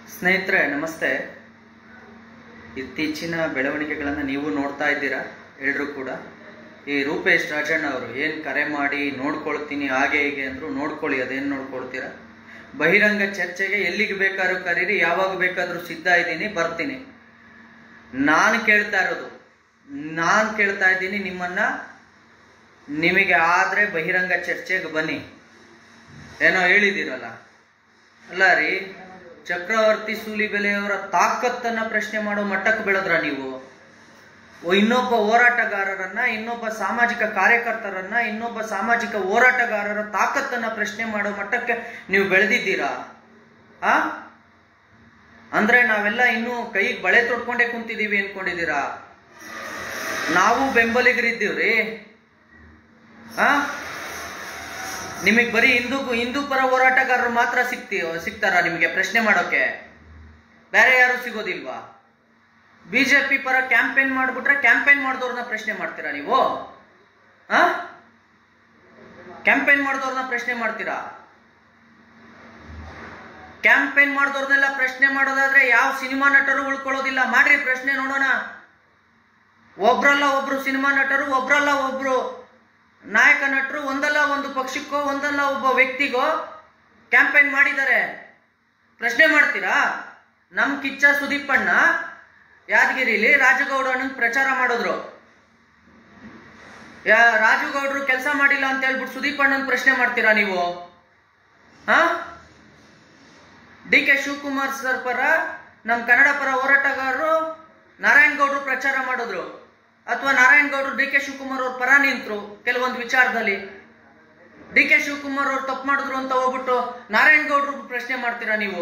ಸ್ನೇಹಿತರೆ ನಮಸ್ತೆ ಇತ್ತೀಚಿನ ಬೆಳವಣಿಗೆಗಳನ್ನು ನೀವು ನೋಡ್ತಾ ಇದ್ದೀರಾ ಎಲ್ಲರೂ ಕೂಡ ಈ ರೂಪೇಶ್ ರಾಜಣ್ಣ ಅವರು ಏನು ಕರೆ ಮಾಡಿ ನೋಡ್ಕೊಳ್ತೀನಿ ಹಾಗೆ ಹೀಗೆ ಅಂದ್ರು ನೋಡ್ಕೊಳ್ಳಿ ಅದೇನು ನೋಡ್ಕೊಳ್ತೀರಾ ಬಹಿರಂಗ ಚರ್ಚೆಗೆ ಎಲ್ಲಿಗೆ ಬೇಕಾದ್ರೂ ಕರೀರಿ ಯಾವಾಗ ಬೇಕಾದ್ರೂ ಸಿದ್ಧ ಇದ್ದೀನಿ ಬರ್ತೀನಿ ನಾನು ಕೇಳ್ತಾ ಇರೋದು ನಾನು ಕೇಳ್ತಾ ಇದ್ದೀನಿ ನಿಮ್ಮನ್ನ ನಿಮಗೆ ಆದ್ರೆ ಬಹಿರಂಗ ಚರ್ಚೆಗೆ ಬನ್ನಿ ಏನೋ ಹೇಳಿದಿರಲ್ಲ ಅಲ್ಲ ರೀ ಚಕ್ರವರ್ತಿ ಸೂಲಿಬೆಲೆಯವರ ತಾಕತ್ತನ್ನ ಪ್ರಶ್ನೆ ಮಾಡೋ ಮಟ್ಟಕ್ಕೆ ಬೆಳೆದ್ರ ನೀವು ಓ ಇನ್ನೊಬ್ಬ ಹೋರಾಟಗಾರರನ್ನ ಇನ್ನೊಬ್ಬ ಸಾಮಾಜಿಕ ಕಾರ್ಯಕರ್ತರನ್ನ ಇನ್ನೊಬ್ಬ ಸಾಮಾಜಿಕ ಹೋರಾಟಗಾರರ ತಾಕತ್ತನ್ನ ಪ್ರಶ್ನೆ ಮಾಡೋ ಮಟ್ಟಕ್ಕೆ ನೀವು ಬೆಳೆದಿದ್ದೀರಾ ಆ ಅಂದ್ರೆ ನಾವೆಲ್ಲ ಇನ್ನೂ ಕೈಗೆ ಬಳೆ ತೊಡ್ಕೊಂಡೇ ಕುಂತಿದೀವಿ ಅನ್ಕೊಂಡಿದ್ದೀರಾ ನಾವು ಬೆಂಬಲಿಗರಿದ್ದೀವ್ರಿ ಆ ನಿಮಗೆ ಬರೀ ಹಿಂದೂ ಹಿಂದೂ ಪರ ಹೋರಾಟಗಾರರು ಮಾತ್ರ ಸಿಗ್ತಿ ಸಿಗ್ತಾರ ನಿಮಗೆ ಪ್ರಶ್ನೆ ಮಾಡೋಕೆ ಬೇರೆ ಯಾರು ಸಿಗೋದಿಲ್ವಾ ಬಿಜೆಪಿ ಪರ ಕ್ಯಾಂಪೇನ್ ಮಾಡ್ಬಿಟ್ರೆ ಕ್ಯಾಂಪೇನ್ ಮಾಡಿದವ್ರನ್ನ ಪ್ರಶ್ನೆ ಮಾಡ್ತೀರಾ ನೀವು ಆ ಕ್ಯಾಂಪೇನ್ ಮಾಡಿದವ್ರನ್ನ ಪ್ರಶ್ನೆ ಮಾಡ್ತೀರಾ ಕ್ಯಾಂಪೇನ್ ಮಾಡಿದವ್ರನ್ನೆಲ್ಲ ಪ್ರಶ್ನೆ ಮಾಡೋದಾದ್ರೆ ಯಾವ ಸಿನಿಮಾ ನಟರು ಉಳ್ಕೊಳ್ಳೋದಿಲ್ಲ ಮಾಡ್ರಿ ಪ್ರಶ್ನೆ ನೋಡೋಣ ಒಬ್ರಲ್ಲ ಒಬ್ರು ಸಿನಿಮಾ ನಟರು ಒಬ್ರಲ್ಲ ಒಬ್ರು ನಾಯಕ ನಟರು ಒಂದಲ್ಲ ಒಂದು ಪಕ್ಷಕ್ಕೋ ಒಂದಲ್ಲ ಒಬ್ಬ ವ್ಯಕ್ತಿಗೋ ಕ್ಯಾಂಪೇನ್ ಮಾಡಿದ್ದಾರೆ ಪ್ರಶ್ನೆ ಮಾಡ್ತೀರಾ ನಮ್ ಕಿಚ್ಚ ಸುದೀಪಣ್ಣ ಯಾದಗಿರಿಲಿ ರಾಜಗೌಡ ಅಣ್ಣಂಗ್ ಪ್ರಚಾರ ಮಾಡಿದ್ರು ಯಾ ರಾಜುಗೌಡ್ರು ಕೆಲಸ ಮಾಡಿಲ್ಲ ಅಂತ ಹೇಳ್ಬಿಟ್ಟು ಸುದೀಪ್ ಅಣ್ಣನ್ ಪ್ರಶ್ನೆ ಮಾಡ್ತೀರಾ ನೀವು ಹಾ ಡಿ ಕೆ ಶಿವಕುಮಾರ್ ಸರ್ ಪರ ನಮ್ ಕನ್ನಡ ಪರ ಹೋರಾಟಗಾರರು ನಾರಾಯಣ್ ಗೌಡ್ರು ಪ್ರಚಾರ ಮಾಡಿದ್ರು ಅಥವಾ ನಾರಾಯಣ್ ಗೌಡ್ರು ಡಿ ಕೆ ಶಿವಕುಮಾರ್ ಅವ್ರ ಪರ ನಿಂತ್ರು ಕೆಲವೊಂದು ವಿಚಾರದಲ್ಲಿ ಡಿ ಕೆ ಶಿವಕುಮಾರ್ ಅವ್ರು ತಪ್ಪು ಮಾಡಿದ್ರು ಅಂತ ಹೋಗ್ಬಿಟ್ಟು ನಾರಾಯಣ್ ಗೌಡ್ರು ಪ್ರಶ್ನೆ ಮಾಡ್ತೀರಾ ನೀವು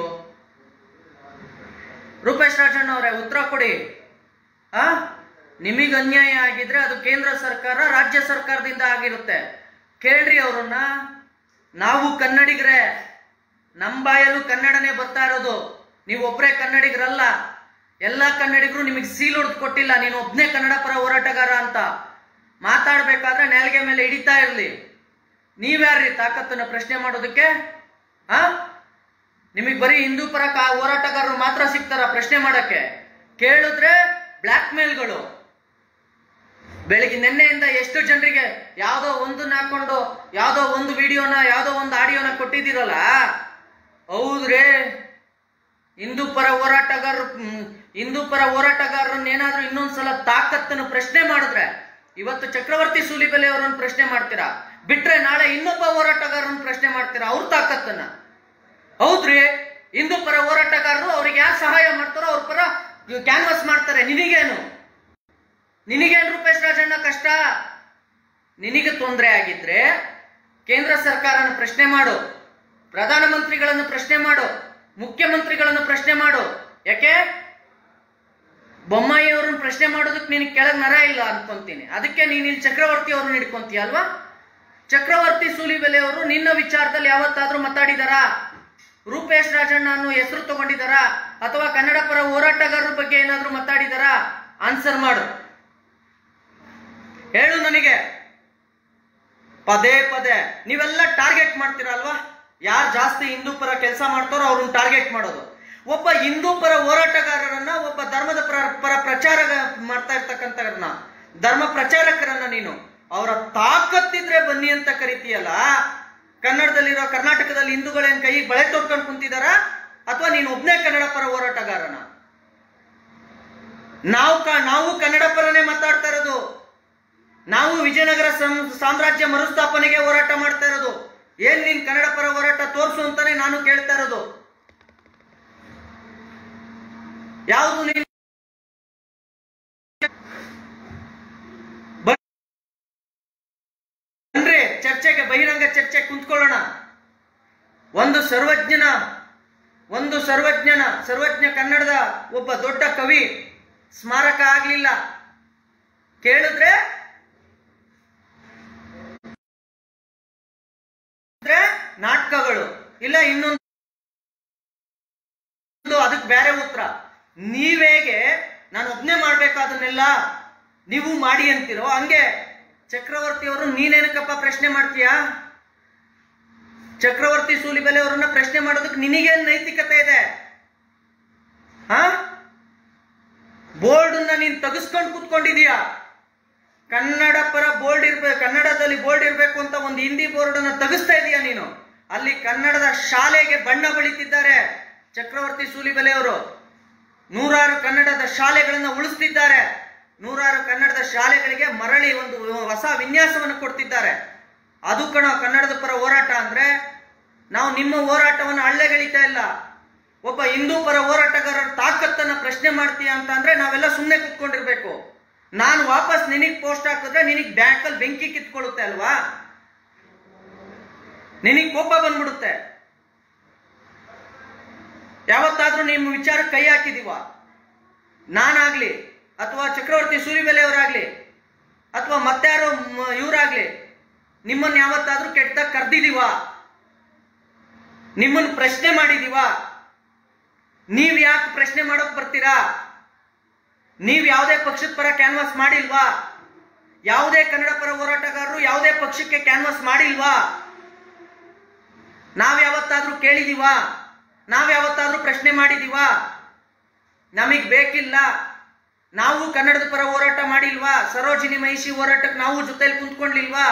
ರೂಪೇಶ್ ರಾಜಣ್ಣ ಅವರೇ ಉತ್ತರ ಕೊಡಿ ಆ ನಿಮಗೆ ಅನ್ಯಾಯ ಆಗಿದ್ರೆ ಅದು ಕೇಂದ್ರ ಸರ್ಕಾರ ರಾಜ್ಯ ಸರ್ಕಾರದಿಂದ ಆಗಿರುತ್ತೆ ಕೇಳ್ರಿ ಅವ್ರನ್ನ ನಾವು ಕನ್ನಡಿಗರೇ ನಮ್ಮ ಬಾಯಲ್ಲೂ ಕನ್ನಡನೇ ಬರ್ತಾ ಇರೋದು ನೀವು ಒಬ್ಬರೇ ಕನ್ನಡಿಗರಲ್ಲ ಎಲ್ಲ ಕನ್ನಡಿಗರು ನಿಮಗೆ ಸೀಲ್ ಹೊಡೆದು ಕೊಟ್ಟಿಲ್ಲ ನೀನು ಒಬ್ನೇ ಕನ್ನಡ ಪರ ಹೋರಾಟಗಾರ ಅಂತ ಮಾತಾಡ್ಬೇಕಾದ್ರೆ ನೆಲಗೆ ಮೇಲೆ ಹಿಡಿತಾ ಇರ್ಲಿ ನೀವ್ಯಾರ್ರಿ ತಾಕತ್ತನ್ನ ಪ್ರಶ್ನೆ ಮಾಡೋದಕ್ಕೆ ಆ ನಿಮಗೆ ಬರೀ ಹಿಂದೂ ಪರ ಕಾ ಹೋರಾಟಗಾರರು ಮಾತ್ರ ಸಿಗ್ತಾರ ಪ್ರಶ್ನೆ ಮಾಡಕ್ಕೆ ಕೇಳಿದ್ರೆ ಬ್ಲ್ಯಾಕ್ ಮೇಲ್ಗಳು ಬೆಳಿಗ್ಗೆ ನಿನ್ನೆಯಿಂದ ಎಷ್ಟು ಜನರಿಗೆ ಯಾವ್ದೋ ಒಂದನ್ನ ಹಾಕೊಂಡು ಯಾವ್ದೋ ಒಂದು ವಿಡಿಯೋನ ಯಾವ್ದೋ ಒಂದು ಆಡಿಯೋನ ಕೊಟ್ಟಿದ್ದೀರಲ್ಲ ಹೌದ್ರೇ ಹಿಂದೂ ಪರ ಹೋರಾಟಗಾರರು ಹ್ಮ್, ಹಿಂದೂ ಪರ ಹೋರಾಟಗಾರರನ್ನ ಏನಾದ್ರೂ ಇನ್ನೊಂದ್ಸಲ ತಾಕತ್ತನ್ನು ಪ್ರಶ್ನೆ ಮಾಡಿದ್ರೆ ಇವತ್ತು ಚಕ್ರವರ್ತಿ ಸೂಲಿಬೆಲೆ ಅವರನ್ನ ಪ್ರಶ್ನೆ ಮಾಡ್ತೀರಾ ಬಿಟ್ರೆ ನಾಳೆ ಇನ್ನೊಬ್ಬ ಹೋರಾಟಗಾರರನ್ನ ಪ್ರಶ್ನೆ ಮಾಡ್ತೀರಾ ಅವ್ರ ತಾಕತ್ತನ್ನ ಹೌದ್ರಿ ಹಿಂದೂ ಪರ ಹೋರಾಟಗಾರರು ಅವ್ರಿಗೆ ಯಾರು ಸಹಾಯ ಮಾಡ್ತಾರೋ ಅವ್ರ ಪರ ಕ್ಯಾನ್ವಾಸ್ ಮಾಡ್ತಾರೆ ನಿನಗೇನು ನಿನಗೇನು ರೂಪೇಶ್ ರಾಜಣ್ಣ ಕಷ್ಟ ನಿನಗೆ ತೊಂದರೆ ಆಗಿದ್ರೆ ಕೇಂದ್ರ ಸರ್ಕಾರನ ಪ್ರಶ್ನೆ ಮಾಡು ಪ್ರಧಾನಮಂತ್ರಿಗಳನ್ನು ಪ್ರಶ್ನೆ ಮಾಡು ಮುಖ್ಯಮಂತ್ರಿಗಳನ್ನು ಪ್ರಶ್ನೆ ಮಾಡು ಯಾಕೆ ಬೊಮ್ಮಾಯಿ ಅವ್ರನ್ನ ಪ್ರಶ್ನೆ ಮಾಡೋದಕ್ಕೆ ನಿನಗೆ ಕೆಳಗ್ ನರ ಇಲ್ಲ ಅನ್ಕೊಂತೀನಿ ಅದಕ್ಕೆ ನೀನ್ ಇಲ್ಲಿ ಚಕ್ರವರ್ತಿ ಅವ್ರನ್ನ ಹಿಡ್ಕೊಂತೀಯ ಅಲ್ವಾ ಚಕ್ರವರ್ತಿ ಸೂಲಿಬೆಲೆ ಅವರು ನಿನ್ನ ವಿಚಾರದಲ್ಲಿ ಯಾವತ್ತಾದ್ರೂ ಮಾತಾಡಿದಾರಾ ರೂಪೇಶ್ ರಾಜಣ್ಣ ಅನ್ನೋ ಹೆಸರು ತಗೊಂಡಿದಾರಾ ಅಥವಾ ಕನ್ನಡ ಪರ ಹೋರಾಟಗಾರರ ಬಗ್ಗೆ ಏನಾದ್ರೂ ಮಾತಾಡಿದಾರಾ ಆನ್ಸರ್ ಮಾಡು ಹೇಳು ನನಗೆ ಪದೇ ಪದೇ ನೀವೆಲ್ಲ ಟಾರ್ಗೆಟ್ ಮಾಡ್ತೀರಾ ಅಲ್ವಾ ಯಾರು ಜಾಸ್ತಿ ಹಿಂದೂ ಪರ ಕೆಲಸ ಮಾಡ್ತಾರೋ ಅವ್ರನ್ನ ಟಾರ್ಗೆಟ್ ಮಾಡೋದು ಒಬ್ಬ ಹಿಂದೂ ಪರ ಹೋರಾಟಗಾರರನ್ನ ಒಬ್ಬ ಧರ್ಮದ ಪರ ಪರ ಪ್ರಚಾರ ಮಾಡ್ತಾ ಇರ್ತಕ್ಕಂಥವ್ರನ್ನ ಧರ್ಮ ಪ್ರಚಾರಕರನ್ನ ನೀನು ಅವರ ತಾಕತ್ತಿದ್ರೆ ಬನ್ನಿ ಅಂತ ಕರಿತೀಯಲ್ಲ ಕನ್ನಡದಲ್ಲಿರೋ ಕರ್ನಾಟಕದಲ್ಲಿ ಹಿಂದೂಗಳೇನ್ ಕೈ ಬಳೆ ತೊಡ್ಕೊಂಡು ಕುಂತಿದಾರ ಅಥವಾ ನೀನು ಒಬ್ನೇ ಕನ್ನಡ ಪರ ಹೋರಾಟಗಾರನ ನಾವು ಕ- ನಾವು ಕನ್ನಡ ಪರನೇ ಮಾತಾಡ್ತಾ ಇರೋದು ನಾವು ವಿಜಯನಗರ ಸಂ- ಸಾಮ್ರಾಜ್ಯ ಮರುಸ್ಥಾಪನೆಗೆ ಹೋರಾಟ ಮಾಡ್ತಾ ಇರೋದು ಏನ್ ನೀನ್ ಕನ್ನಡ ಪರ ಹೋರಾಟ ತೋರ್ಸು ಅಂತಾನೆ ನಾನು ಕೇಳ್ತಾ ಇರೋದು ಯಾವುದು ನೀನು ಬನ್ರಿ ಚರ್ಚೆಗೆ ಬಹಿರಂಗ ಚರ್ಚೆ ಕುಂತ್ಕೊಳ್ಳೋಣ ಒಂದು ಸರ್ವಜ್ಞನ ಒಂದು ಸರ್ವಜ್ಞನ ಸರ್ವಜ್ಞ ಕನ್ನಡದ ಒಬ್ಬ ದೊಡ್ಡ ಕವಿ ಸ್ಮಾರಕ ಆಗ್ಲಿಲ್ಲ ಕೇಳಿದ್ರೆ ಅಂದ್ರೆ ನಾಟಕಗಳು ಇಲ್ಲ ಇನ್ನೊಂದು ಅದಕ್ಕೆ ಬೇರೆ ಉತ್ತರ ನೀವೇಗೆ ನಾನು ಒಬ್ನೇ ಮಾಡ್ಬೇಕಾದನ್ನೆಲ್ಲ ನೀವು ಮಾಡಿ ಅಂತೀರೋ ಹಂಗೆ ಚಕ್ರವರ್ತಿ ಅವರು ನೀನೇನಕ್ಕಪ್ಪ ಪ್ರಶ್ನೆ ಮಾಡ್ತೀಯಾ ಚಕ್ರವರ್ತಿ ಸೂಲಿಬೆಲೆ ಅವರನ್ನ ಪ್ರಶ್ನೆ ಮಾಡೋದಕ್ಕೆ ನಿನಗೇನ್ ನೈತಿಕತೆ ಇದೆ ಹಾ ಬೋರ್ಡನ್ನ ನೀನ್ ತೆಗೆಸ್ಕೊಂಡು ಕೂತ್ಕೊಂಡಿದೀಯ ಕನ್ನಡ ಪರ ಬೋರ್ಡ್ ಇರ್ಬೇಕು ಕನ್ನಡದಲ್ಲಿ ಬೋರ್ಡ್ ಇರ್ಬೇಕು ಅಂತ ಒಂದು ಹಿಂದಿ ಬೋರ್ಡ್ ಅನ್ನ ತೆಗಿಸ್ತಾ ಇದೀಯ ನೀನು ಅಲ್ಲಿ ಕನ್ನಡದ ಶಾಲೆಗೆ ಬಣ್ಣ ಬಳಿತಿದ್ದಾರೆ ಚಕ್ರವರ್ತಿ ಸೂಲಿಬೆಲೆ ಅವರು ನೂರಾರು ಕನ್ನಡದ ಶಾಲೆಗಳನ್ನ ಉಳಿಸ್ತಿದ್ದಾರೆ ನೂರಾರು ಕನ್ನಡದ ಶಾಲೆಗಳಿಗೆ ಮರಳಿ ಒಂದು ಹೊಸ ವಿನ್ಯಾಸವನ್ನು ಕೊಡ್ತಿದ್ದಾರೆ ಅದು ಕಣ ಕನ್ನಡದ ಪರ ಹೋರಾಟ ಅಂದ್ರೆ ನಾವು ನಿಮ್ಮ ಹೋರಾಟವನ್ನು ಹಳ್ಳೆಗಳಿತಾ ಇಲ್ಲ ಒಬ್ಬ ಹಿಂದೂ ಪರ ಹೋರಾಟಗಾರರ ತಾಕತ್ತನ್ನ ಪ್ರಶ್ನೆ ಮಾಡ್ತೀಯ ಅಂತ ಅಂದ್ರೆ ನಾವೆಲ್ಲ ಸುಮ್ಮನೆ ಕುತ್ಕೊಂಡಿರ್ಬೇಕು ನಾನು ವಾಪಸ್ ನಿನಗ್ ಪೋಸ್ಟ್ ಹಾಕಿದ್ರೆ ನಿನಗ್ ಬ್ಯಾಂಕಲ್ಲಿ ಬೆಂಕಿ ಕಿತ್ಕೊಳ್ಳುತ್ತೆ ಅಲ್ವಾ ನಿನಗ್ ಕೋಪ ಬಂದ್ಬಿಡುತ್ತೆ ಯಾವತ್ತಾದ್ರೂ ನಿಮ್ಮ ವಿಚಾರ ಕೈ ಹಾಕಿದೀವ ನಾನಾಗ್ಲಿ ಅಥವಾ ಚಕ್ರವರ್ತಿ ಸೂರಿಬೆಲೆಯವರಾಗ್ಲಿ ಅಥವಾ ಮತ್ತಾರೋ ಮ- ಇವರಾಗ್ಲಿ ನಿಮ್ಮನ್ನ ಯಾವತ್ತಾದ್ರೂ ಕೆಟ್ಟದಾಗ ಕರ್ದಿದೀವ ನಿಮ್ಮನ್ನ ಪ್ರಶ್ನೆ ಮಾಡಿದೀವ ನೀವ್ ಯಾಕೆ ಪ್ರಶ್ನೆ ಮಾಡೋಕ್ ಬರ್ತೀರಾ ನೀವ್ ಯಾವುದೇ ಪಕ್ಷದ ಪರ ಕ್ಯಾನ್ವಾಸ್ ಮಾಡಿಲ್ವಾ ಯಾವುದೇ ಕನ್ನಡ ಪರ ಹೋರಾಟಗಾರರು ಯಾವುದೇ ಪಕ್ಷಕ್ಕೆ ಕ್ಯಾನ್ವಾಸ್ ಮಾಡಿಲ್ವಾ ನಾವ್ ಯಾವತ್ತಾದ್ರೂ ಕೇಳಿದೀವಾ ನಾವ್ ಯಾವತ್ತಾದ್ರೂ ಪ್ರಶ್ನೆ ಮಾಡಿದೀವಾ ನಮಗ್ ಬೇಕಿಲ್ಲ ನಾವು ಕನ್ನಡದ ಪರ ಹೋರಾಟ ಮಾಡಿಲ್ವಾ ಸರೋಜಿನಿ ಮಹಿಷಿ ಹೋರಾಟಕ್ಕೆ ನಾವು ಜೊತೆಲಿ ಕುಂತ್ಕೊಂಡ್ಲಿಲ್ವಾ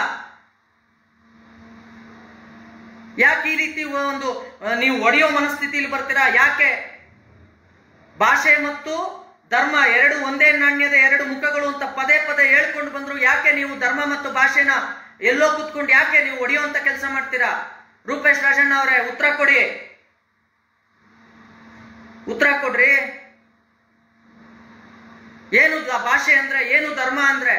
ಯಾಕೆ ಈ ರೀತಿ ಒಂದು ಆ, ನೀವು ಒಡೆಯೋ ಮನಸ್ಥಿತಿಲಿ ಬರ್ತೀರಾ ಯಾಕೆ ಭಾಷೆ ಮತ್ತು ಧರ್ಮ ಎರಡು ಒಂದೇ ನಾಣ್ಯದ ಎರಡು ಮುಖಗಳು ಅಂತ ಪದೇ ಪದೇ ಹೇಳ್ಕೊಂಡು ಬಂದ್ರು ಯಾಕೆ ನೀವು ಧರ್ಮ ಮತ್ತು ಭಾಷೆನ ಎಲ್ಲೋ ಕುತ್ಕೊಂಡು ಯಾಕೆ ನೀವು ಒಡೆಯುವಂತ ಕೆಲಸ ಮಾಡ್ತೀರಾ ರೂಪೇಶ್ ರಾಜಣ್ಣ ಅವರೇ ಉತ್ತರ ಕೊಡಿ ಉತ್ತರ ಕೊಡ್ರಿ ಏನು ದ- ಭಾಷೆ ಅಂದ್ರೆ ಏನು ಧರ್ಮ ಅಂದ್ರೆ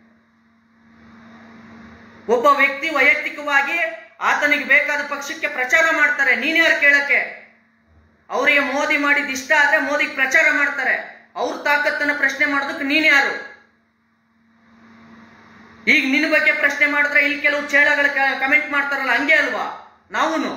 ಒಬ್ಬ ವ್ಯಕ್ತಿ ವೈಯಕ್ತಿಕವಾಗಿ ಆತನಿಗೆ ಬೇಕಾದ ಪಕ್ಷಕ್ಕೆ ಪ್ರಚಾರ ಮಾಡ್ತಾರೆ ನೀನ್ ಯಾರು ಕೇಳಕ್ಕೆ ಅವರಿಗೆ ಮೋದಿ ಮಾಡಿದ ಇಷ್ಟ ಆದ್ರೆ ಮೋದಿಗೆ ಪ್ರಚಾರ ಮಾಡ್ತಾರೆ ಅವ್ರ ತಾಕತ್ತನ್ನ ಪ್ರಶ್ನೆ ಮಾಡೋದಕ್ಕೆ ನೀನ್ ಯಾರು ಈಗ ನಿನ್ನ ಬಗ್ಗೆ ಪ್ರಶ್ನೆ ಮಾಡಿದ್ರೆ ಇಲ್ಲಿ ಕೆಲವು ಚೇಳಗಳ ಕಮೆಂಟ್ ಮಾಡ್ತಾರಲ್ಲ ಹಂಗೆ ಅಲ್ವಾ ನಾವುನು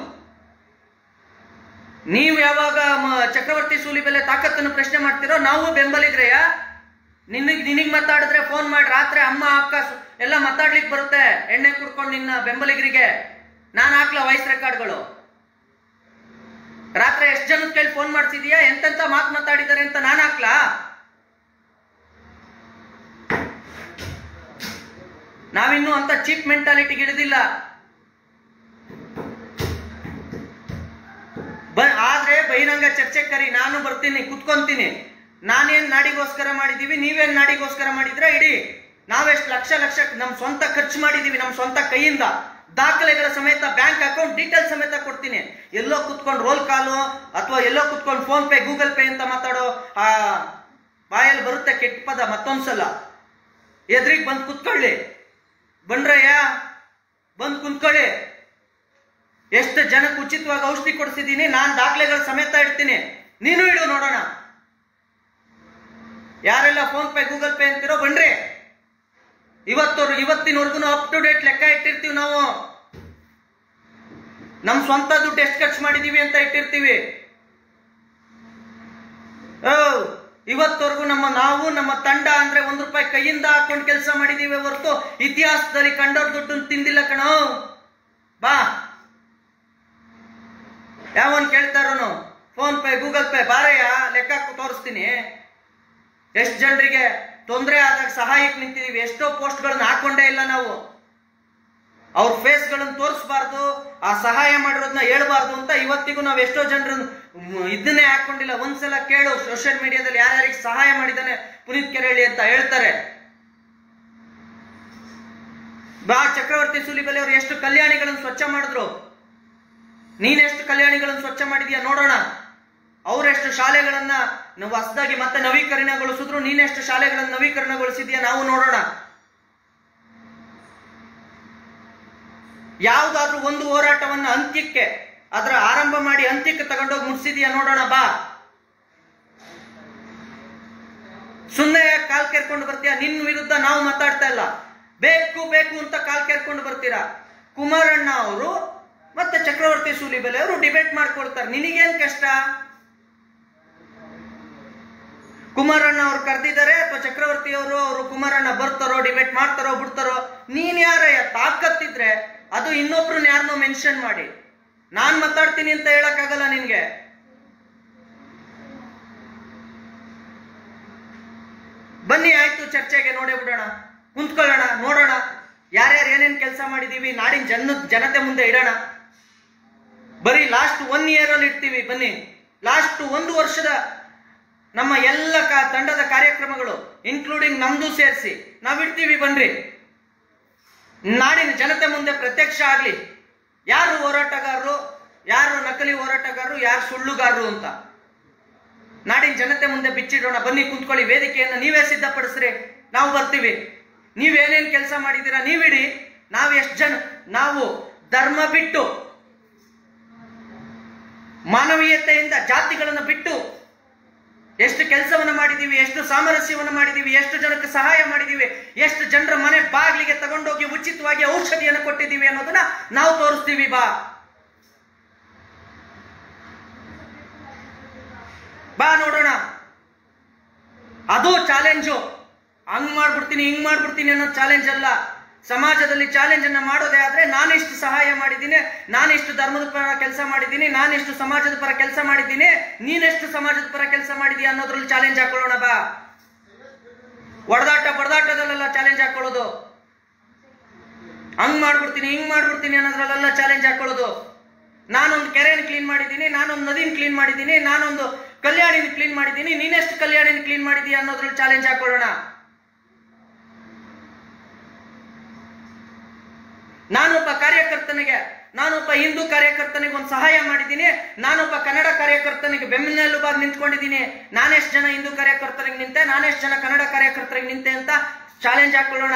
ನೀವು ಯಾವಾಗ ಮ- ಚಕ್ರವರ್ತಿ ಸೂಲಿಬೆಲೆ ತಾಕತ್ತನ್ನು ಪ್ರಶ್ನೆ ಮಾಡ್ತಿರೋ ನಾವು ಬೆಂಬಲಿಗ್ರೆಯ ನಿನಗ್ ನಿನಗ್ ಮಾತಾಡಿದ್ರೆ ಫೋನ್ ಮಾಡಿ ರಾತ್ರಿ ಅಮ್ಮ ಅಕ್ಕ ಸು- ಎಲ್ಲ ಮಾತಾಡ್ಲಿಕ್ಕೆ ಬರುತ್ತೆ ಎಣ್ಣೆ ಕುಡ್ಕೊಂಡು ನಿನ್ನ ಬೆಂಬಲಿಗರಿಗೆ ನಾನು ಹಾಕ್ಲ ವಾಯ್ಸ್ ರೆಕಾರ್ಡ್ಗಳು ರಾತ್ರಿ ಎಷ್ಟು ಜನದ ಕೈಲಿ ಫೋನ್ ಮಾಡ್ತಿದೀಯಾ ಎಂತೆಂತ ಮಾತು ಮಾತಾಡಿದ್ದಾರೆ ಅಂತ ನಾನು ಹಾಕ್ಲಾ ನಾವಿನ್ನೂ ಅಂತ ಚೀಪ್ ಮೆಂಟಾಲಿಟಿಗೆ ಹಿಡಿದಿಲ್ಲ ಬ- ಆದ್ರೆ ಬಹಿರಂಗ ಚರ್ಚೆ ಕರಿ ನಾನು ಬರ್ತೀನಿ ಕುತ್ಕೊಂತೀನಿ ನಾನೇನ್ ನಾಡಿಗೋಸ್ಕರ ಮಾಡಿದೀವಿ ನೀವೇನ್ ನಾಡಿಗೋಸ್ಕರ ಮಾಡಿದ್ರೆ ಇಡೀ ನಾವೆಷ್ಟು ಲಕ್ಷ ಲಕ್ಷ ನಮ್ ಸ್ವಂತ ಖರ್ಚು ಮಾಡಿದೀವಿ ನಮ್ ಸ್ವಂತ ಕೈಯಿಂದ ದಾಖಲೆಗಳ ಸಮೇತ ಬ್ಯಾಂಕ್ ಅಕೌಂಟ್ ಡೀಟೇಲ್ ಸಮೇತ ಕೊಡ್ತೀನಿ ಎಲ್ಲೋ ಕುತ್ಕೊಂಡು ರೋಲ್ ಕಾಲು ಅಥವಾ ಎಲ್ಲೋ ಕುತ್ಕೊಂಡು ಫೋನ್ ಪೇ ಗೂಗಲ್ ಪೇ ಅಂತ ಮಾತಾಡೋ ಆ ಬಾಯಲ್ಲಿ ಬರುತ್ತೆ ಕೆಟ್ಟ ಪದ ಮತ್ತೊಂದ್ಸಲ ಎದ್ರಿಗೆ ಬಂದ್ ಕುತ್ಕೊಳ್ಳಿ ಬಂಡ್ರಯ್ಯ ಬಂದ್ ಕುಂತ್ಕೊಳ್ಳಿ ಎಷ್ಟು ಜನಕ್ಕೆ ಉಚಿತವಾಗಿ ಔಷಧಿ ಕೊಡಿಸಿದ್ದೀನಿ ನಾನು ದಾಖಲೆಗಳ ಸಮೇತ ಇಡ್ತೀನಿ ನೀನು ಇಡು ನೋಡೋಣ ಯಾರೆಲ್ಲ ಫೋನ್ ಪೇ ಗೂಗಲ್ ಪೇ ಅಂತಿರೋ ಬನ್ರಿ ಇವತ್ತವ್ರು ಇವತ್ತಿನವರೆಗೂ ಅಪ್ ಟು ಡೇಟ್ ಲೆಕ್ಕ ಇಟ್ಟಿರ್ತೀವಿ ನಾವು ನಮ್ ಸ್ವಂತ ದುಡ್ಡು ಎಷ್ಟು ಖರ್ಚು ಮಾಡಿದೀವಿ ಅಂತ ಇಟ್ಟಿರ್ತೀವಿ ಓ ಇವತ್ತವರೆಗೂ ನಮ್ಮ ನಾವು ನಮ್ಮ ತಂಡ ಅಂದ್ರೆ ಒಂದ್ ರೂಪಾಯಿ ಕೈಯಿಂದ ಹಾಕೊಂಡು ಕೆಲಸ ಮಾಡಿದೀವಿ ಹೊರತು ಇತಿಹಾಸದಲ್ಲಿ ಕಂಡವ್ರ ದುಡ್ಡು ತಿಂದಿಲ್ಲ ಕಣೋ ಬಾ ಯಾವನ್ ಕೇಳ್ತಾರೋನು ಫೋನ್ ಪೇ ಗೂಗಲ್ ಪೇ ಬಾರಯ್ಯ ಲೆಕ್ಕ ಹಾಕು ತೋರಿಸ್ತೀನಿ ಎಷ್ಟು ಜನರಿಗೆ ತೊಂದರೆ ಆದಾಗ ಸಹಾಯಕ್ಕೆ ನಿಂತಿದೀವಿ ಎಷ್ಟೋ ಪೋಸ್ಟ್ಗಳನ್ನ ಹಾಕೊಂಡೇ ಇಲ್ಲ ನಾವು ಅವ್ರ ಫೇಸ್ಗಳನ್ನ ತೋರಿಸ್ಬಾರ್ದು ಆ ಸಹಾಯ ಮಾಡಿರೋದನ್ನ ಹೇಳ್ಬಾರ್ದು ಅಂತ ಇವತ್ತಿಗೂ ನಾವು ಎಷ್ಟೋ ಜನರು ಇದನ್ನೇ ಹಾಕೊಂಡಿಲ್ಲ ಒಂದ್ಸಲ ಕೇಳು ಸೋಷಿಯಲ್ ಮೀಡಿಯಾದಲ್ಲಿ ಯಾರ್ಯಾರಿಗೆ ಸಹಾಯ ಮಾಡಿದಾನೆ ಪುನೀತ್ ಕೆರೆಹಳ್ಳಿ ಅಂತ ಹೇಳ್ತಾರೆ ಬಾ ಚಕ್ರವರ್ತಿ ಸುಲಿಬೆಲೆ ಅವರು ಎಷ್ಟು ಕಲ್ಯಾಣಿಗಳನ್ನು ಸ್ವಚ್ಛ ಮಾಡಿದ್ರು ನೀನೆಷ್ಟು ಕಲ್ಯಾಣಿಗಳನ್ನು ಸ್ವಚ್ಛ ಮಾಡಿದ್ಯಾ ನೋಡೋಣ ಅವರೆಷ್ಟು ಶಾಲೆಗಳನ್ನ ನಾವು ಹೊಸದಾಗಿ ಮತ್ತೆ ನವೀಕರಣಗೊಳಿಸಿದ್ರು ನೀನೆಷ್ಟು ಶಾಲೆಗಳನ್ನು ನವೀಕರಣಗೊಳಿಸಿದ್ಯಾ ನಾವು ನೋಡೋಣ ಯಾವುದಾದ್ರೂ ಒಂದು ಹೋರಾಟವನ್ನ ಅಂತ್ಯಕ್ಕೆ ಅದರ ಆರಂಭ ಮಾಡಿ ಅಂತ್ಯಕ್ಕೆ ತಗೊಂಡೋಗಿ ಮುಗಿಸಿದ್ಯಾ ನೋಡೋಣ ಬಾ ಸುಮ್ಮನೆ ಕಾಲ್ ಕೇರ್ಕೊಂಡು ಬರ್ತೀಯಾ ನಿನ್ನ ವಿರುದ್ಧ ನಾವು ಮಾತಾಡ್ತಾ ಇಲ್ಲ ಬೇಕು ಬೇಕು ಅಂತ ಕಾಲ್ ಕೇರ್ಕೊಂಡು ಬರ್ತೀರಾ ಕುಮಾರಣ್ಣ ಅವರು ಮತ್ತೆ ಚಕ್ರವರ್ತಿ ಸೂಲಿಬೆಲೆ ಅವರು ಡಿಬೇಟ್ ಮಾಡ್ಕೊಳ್ತಾರೆ ನಿನಗೇನ್ ಕಷ್ಟ ಕುಮಾರಣ್ಣ ಅವ್ರು ಕರೆದಿದ್ದಾರೆ ಅಥವಾ ಚಕ್ರವರ್ತಿ ಅವರು ಅವರು ಕುಮಾರಣ್ಣ ಬರ್ತಾರೋ ಡಿಬೇಟ್ ಮಾಡ್ತಾರೋ ಬಿಡ್ತಾರೋ ನೀನ್ ಯಾರಯ್ಯ ತಾಕತ್ತಿದ್ರೆ ಅದು ಇನ್ನೊಬ್ರನ್ನ ಯಾರನ್ನೋ ಮೆನ್ಷನ್ ಮಾಡಿ ನಾನ್ ಮಾತಾಡ್ತೀನಿ ಅಂತ ಹೇಳಕ್ಕಾಗಲ್ಲ ನಿನ್ಗೆ ಚರ್ಚೆಗೆ ನೋಡೇ ಬಿಡೋಣ ಕುಂತ್ಕೊಳ್ಳೋಣ ನೋಡೋಣ ಯಾರ್ಯಾರು ಏನೇನ್ ಕೆಲಸ ಮಾಡಿದೀವಿ ನಾಡಿನ ಜನ ಜನತೆ ಮುಂದೆ ಇಡೋಣ ಬರೀ ಲಾಸ್ಟ್ ಒನ್ ಇಯರ್ ಅಲ್ಲಿ ಇಡ್ತೀವಿ ಬನ್ನಿ ಲಾಸ್ಟ್ ಒಂದು ವರ್ಷದ ನಮ್ಮ ಎಲ್ಲ ಕ ತಂಡದ ಕಾರ್ಯಕ್ರಮಗಳು ಇನ್ಕ್ಲೂಡಿಂಗ್ ನಮ್ದು ಸೇರಿಸಿ ನಾವಿಡ್ತೀವಿ ಬನ್ರಿ ನಾಡಿನ ಜನತೆ ಮುಂದೆ ಪ್ರತ್ಯಕ್ಷ ಆಗ್ಲಿ ಯಾರು ಹೋರಾಟಗಾರರು ಯಾರು ನಕಲಿ ಹೋರಾಟಗಾರರು ಯಾರು ಸುಳ್ಳುಗಾರರು ಅಂತ ನಾಡಿನ ಜನತೆ ಮುಂದೆ ಬಿಚ್ಚಿಡೋಣ ಬನ್ನಿ ಕುಂತ್ಕೊಳ್ಳಿ ವೇದಿಕೆಯನ್ನು ನೀವೇ ಸಿದ್ಧಪಡಿಸ್ರಿ ನಾವು ಬರ್ತೀವಿ ನೀವೇನೇನ್ ಕೆಲಸ ಮಾಡಿದ್ದೀರಾ ನೀವಿಡಿ ನಾವ್ ಎಷ್ಟು ಜನ ನಾವು ಧರ್ಮ ಬಿಟ್ಟು ಮಾನವೀಯತೆಯಿಂದ ಜಾತಿಗಳನ್ನು ಬಿಟ್ಟು ಎಷ್ಟು ಕೆಲಸವನ್ನು ಮಾಡಿದೀವಿ ಎಷ್ಟು ಸಾಮರಸ್ಯವನ್ನು ಮಾಡಿದೀವಿ ಎಷ್ಟು ಜನಕ್ಕೆ ಸಹಾಯ ಮಾಡಿದೀವಿ ಎಷ್ಟು ಜನರ ಮನೆ ಬಾಗಿಲಿಗೆ ತಗೊಂಡೋಗಿ ಉಚಿತವಾಗಿ ಔಷಧಿಯನ್ನು ಕೊಟ್ಟಿದ್ದೀವಿ ಅನ್ನೋದನ್ನ ನಾವು ತೋರಿಸ್ತೀವಿ ಬಾ ಬಾ ನೋಡೋಣ ಅದು ಚಾಲೆಂಜು ಹಂಗ್ ಮಾಡ್ಬಿಡ್ತೀನಿ ಹಿಂಗ್ ಮಾಡ್ಬಿಡ್ತೀನಿ ಅನ್ನೋ ಚಾಲೆಂಜ್ ಅಲ್ಲ ಸಮಾಜದಲ್ಲಿ ಚಾಲೆಂಜ್ ಅನ್ನ ಮಾಡೋದೇ ಆದ್ರೆ ನಾನೆಷ್ಟು ಸಹಾಯ ಮಾಡಿದ್ದೀನಿ ನಾನೆಷ್ಟು ಧರ್ಮದ ಪರ ಕೆಲಸ ಮಾಡಿದ್ದೀನಿ ನಾನೆಷ್ಟು ಸಮಾಜದ ಪರ ಕೆಲಸ ಮಾಡಿದ್ದೀನಿ ನೀನೆಷ್ಟು ಸಮಾಜದ ಪರ ಕೆಲಸ ಮಾಡಿದೀಯ ಅನ್ನೋದ್ರಲ್ಲಿ ಚಾಲೆಂಜ್ ಹಾಕೊಳ್ಳೋಣ ಬಾ ಹೊಡೆದಾಟ ಬಡದಾಟದಲ್ಲೆಲ್ಲ ಚಾಲೆಂಜ್ ಹಾಕೊಳ್ಳೋದು ಹಂಗ್ ಮಾಡ್ಬಿಡ್ತೀನಿ ಹಿಂಗ್ ಮಾಡ್ಬಿಡ್ತೀನಿ ಅನ್ನೋದ್ರಲ್ಲೆಲ್ಲ ಚಾಲೆಂಜ್ ಹಾಕೊಳ್ಳೋದು ನಾನೊಂದು ಕೆರೆಯನ್ನು ಕ್ಲೀನ್ ಮಾಡಿದ್ದೀನಿ ನಾನೊಂದು ನದಿನ ಕ್ಲೀನ್ ಮಾಡಿದ್ದೀನಿ ನಾನೊಂದು ಕಲ್ಯಾಣಿನ ಕ್ಲೀನ್ ಮಾಡಿದ್ದೀನಿ ನೀನೆಷ್ಟು ಕಲ್ಯಾಣಿನ ಕ್ಲೀನ್ ಮಾಡಿದೀಯ ಅನ್ನೋದ್ರಲ್ಲಿ ಚಾಲೆಂಜ್ ಹಾಕೊಳ್ಳೋಣ ನಾನೊಬ್ಬ ಕಾರ್ಯಕರ್ತನಿಗೆ ನಾನೊಬ್ಬ ಹಿಂದೂ ಕಾರ್ಯಕರ್ತನಿಗೆ ಒಂದು ಸಹಾಯ ಮಾಡಿದ್ದೀನಿ ನಾನೊಬ್ಬ ಕನ್ನಡ ಕಾರ್ಯಕರ್ತನಿಗೆ ಬೆನ್ನೆಲುಬಾಗಿ ನಿಂತ್ಕೊಂಡಿದ್ದೀನಿ ನಾನೆಷ್ಟು ಜನ ಹಿಂದೂ ಕಾರ್ಯಕರ್ತರಿಗೆ ನಿಂತೆ ನಾನೆಷ್ಟು ಜನ ಕನ್ನಡ ಕಾರ್ಯಕರ್ತರಿಗೆ ನಿಂತೆ ಅಂತ ಚಾಲೆಂಜ್ ಹಾಕೊಳ್ಳೋಣ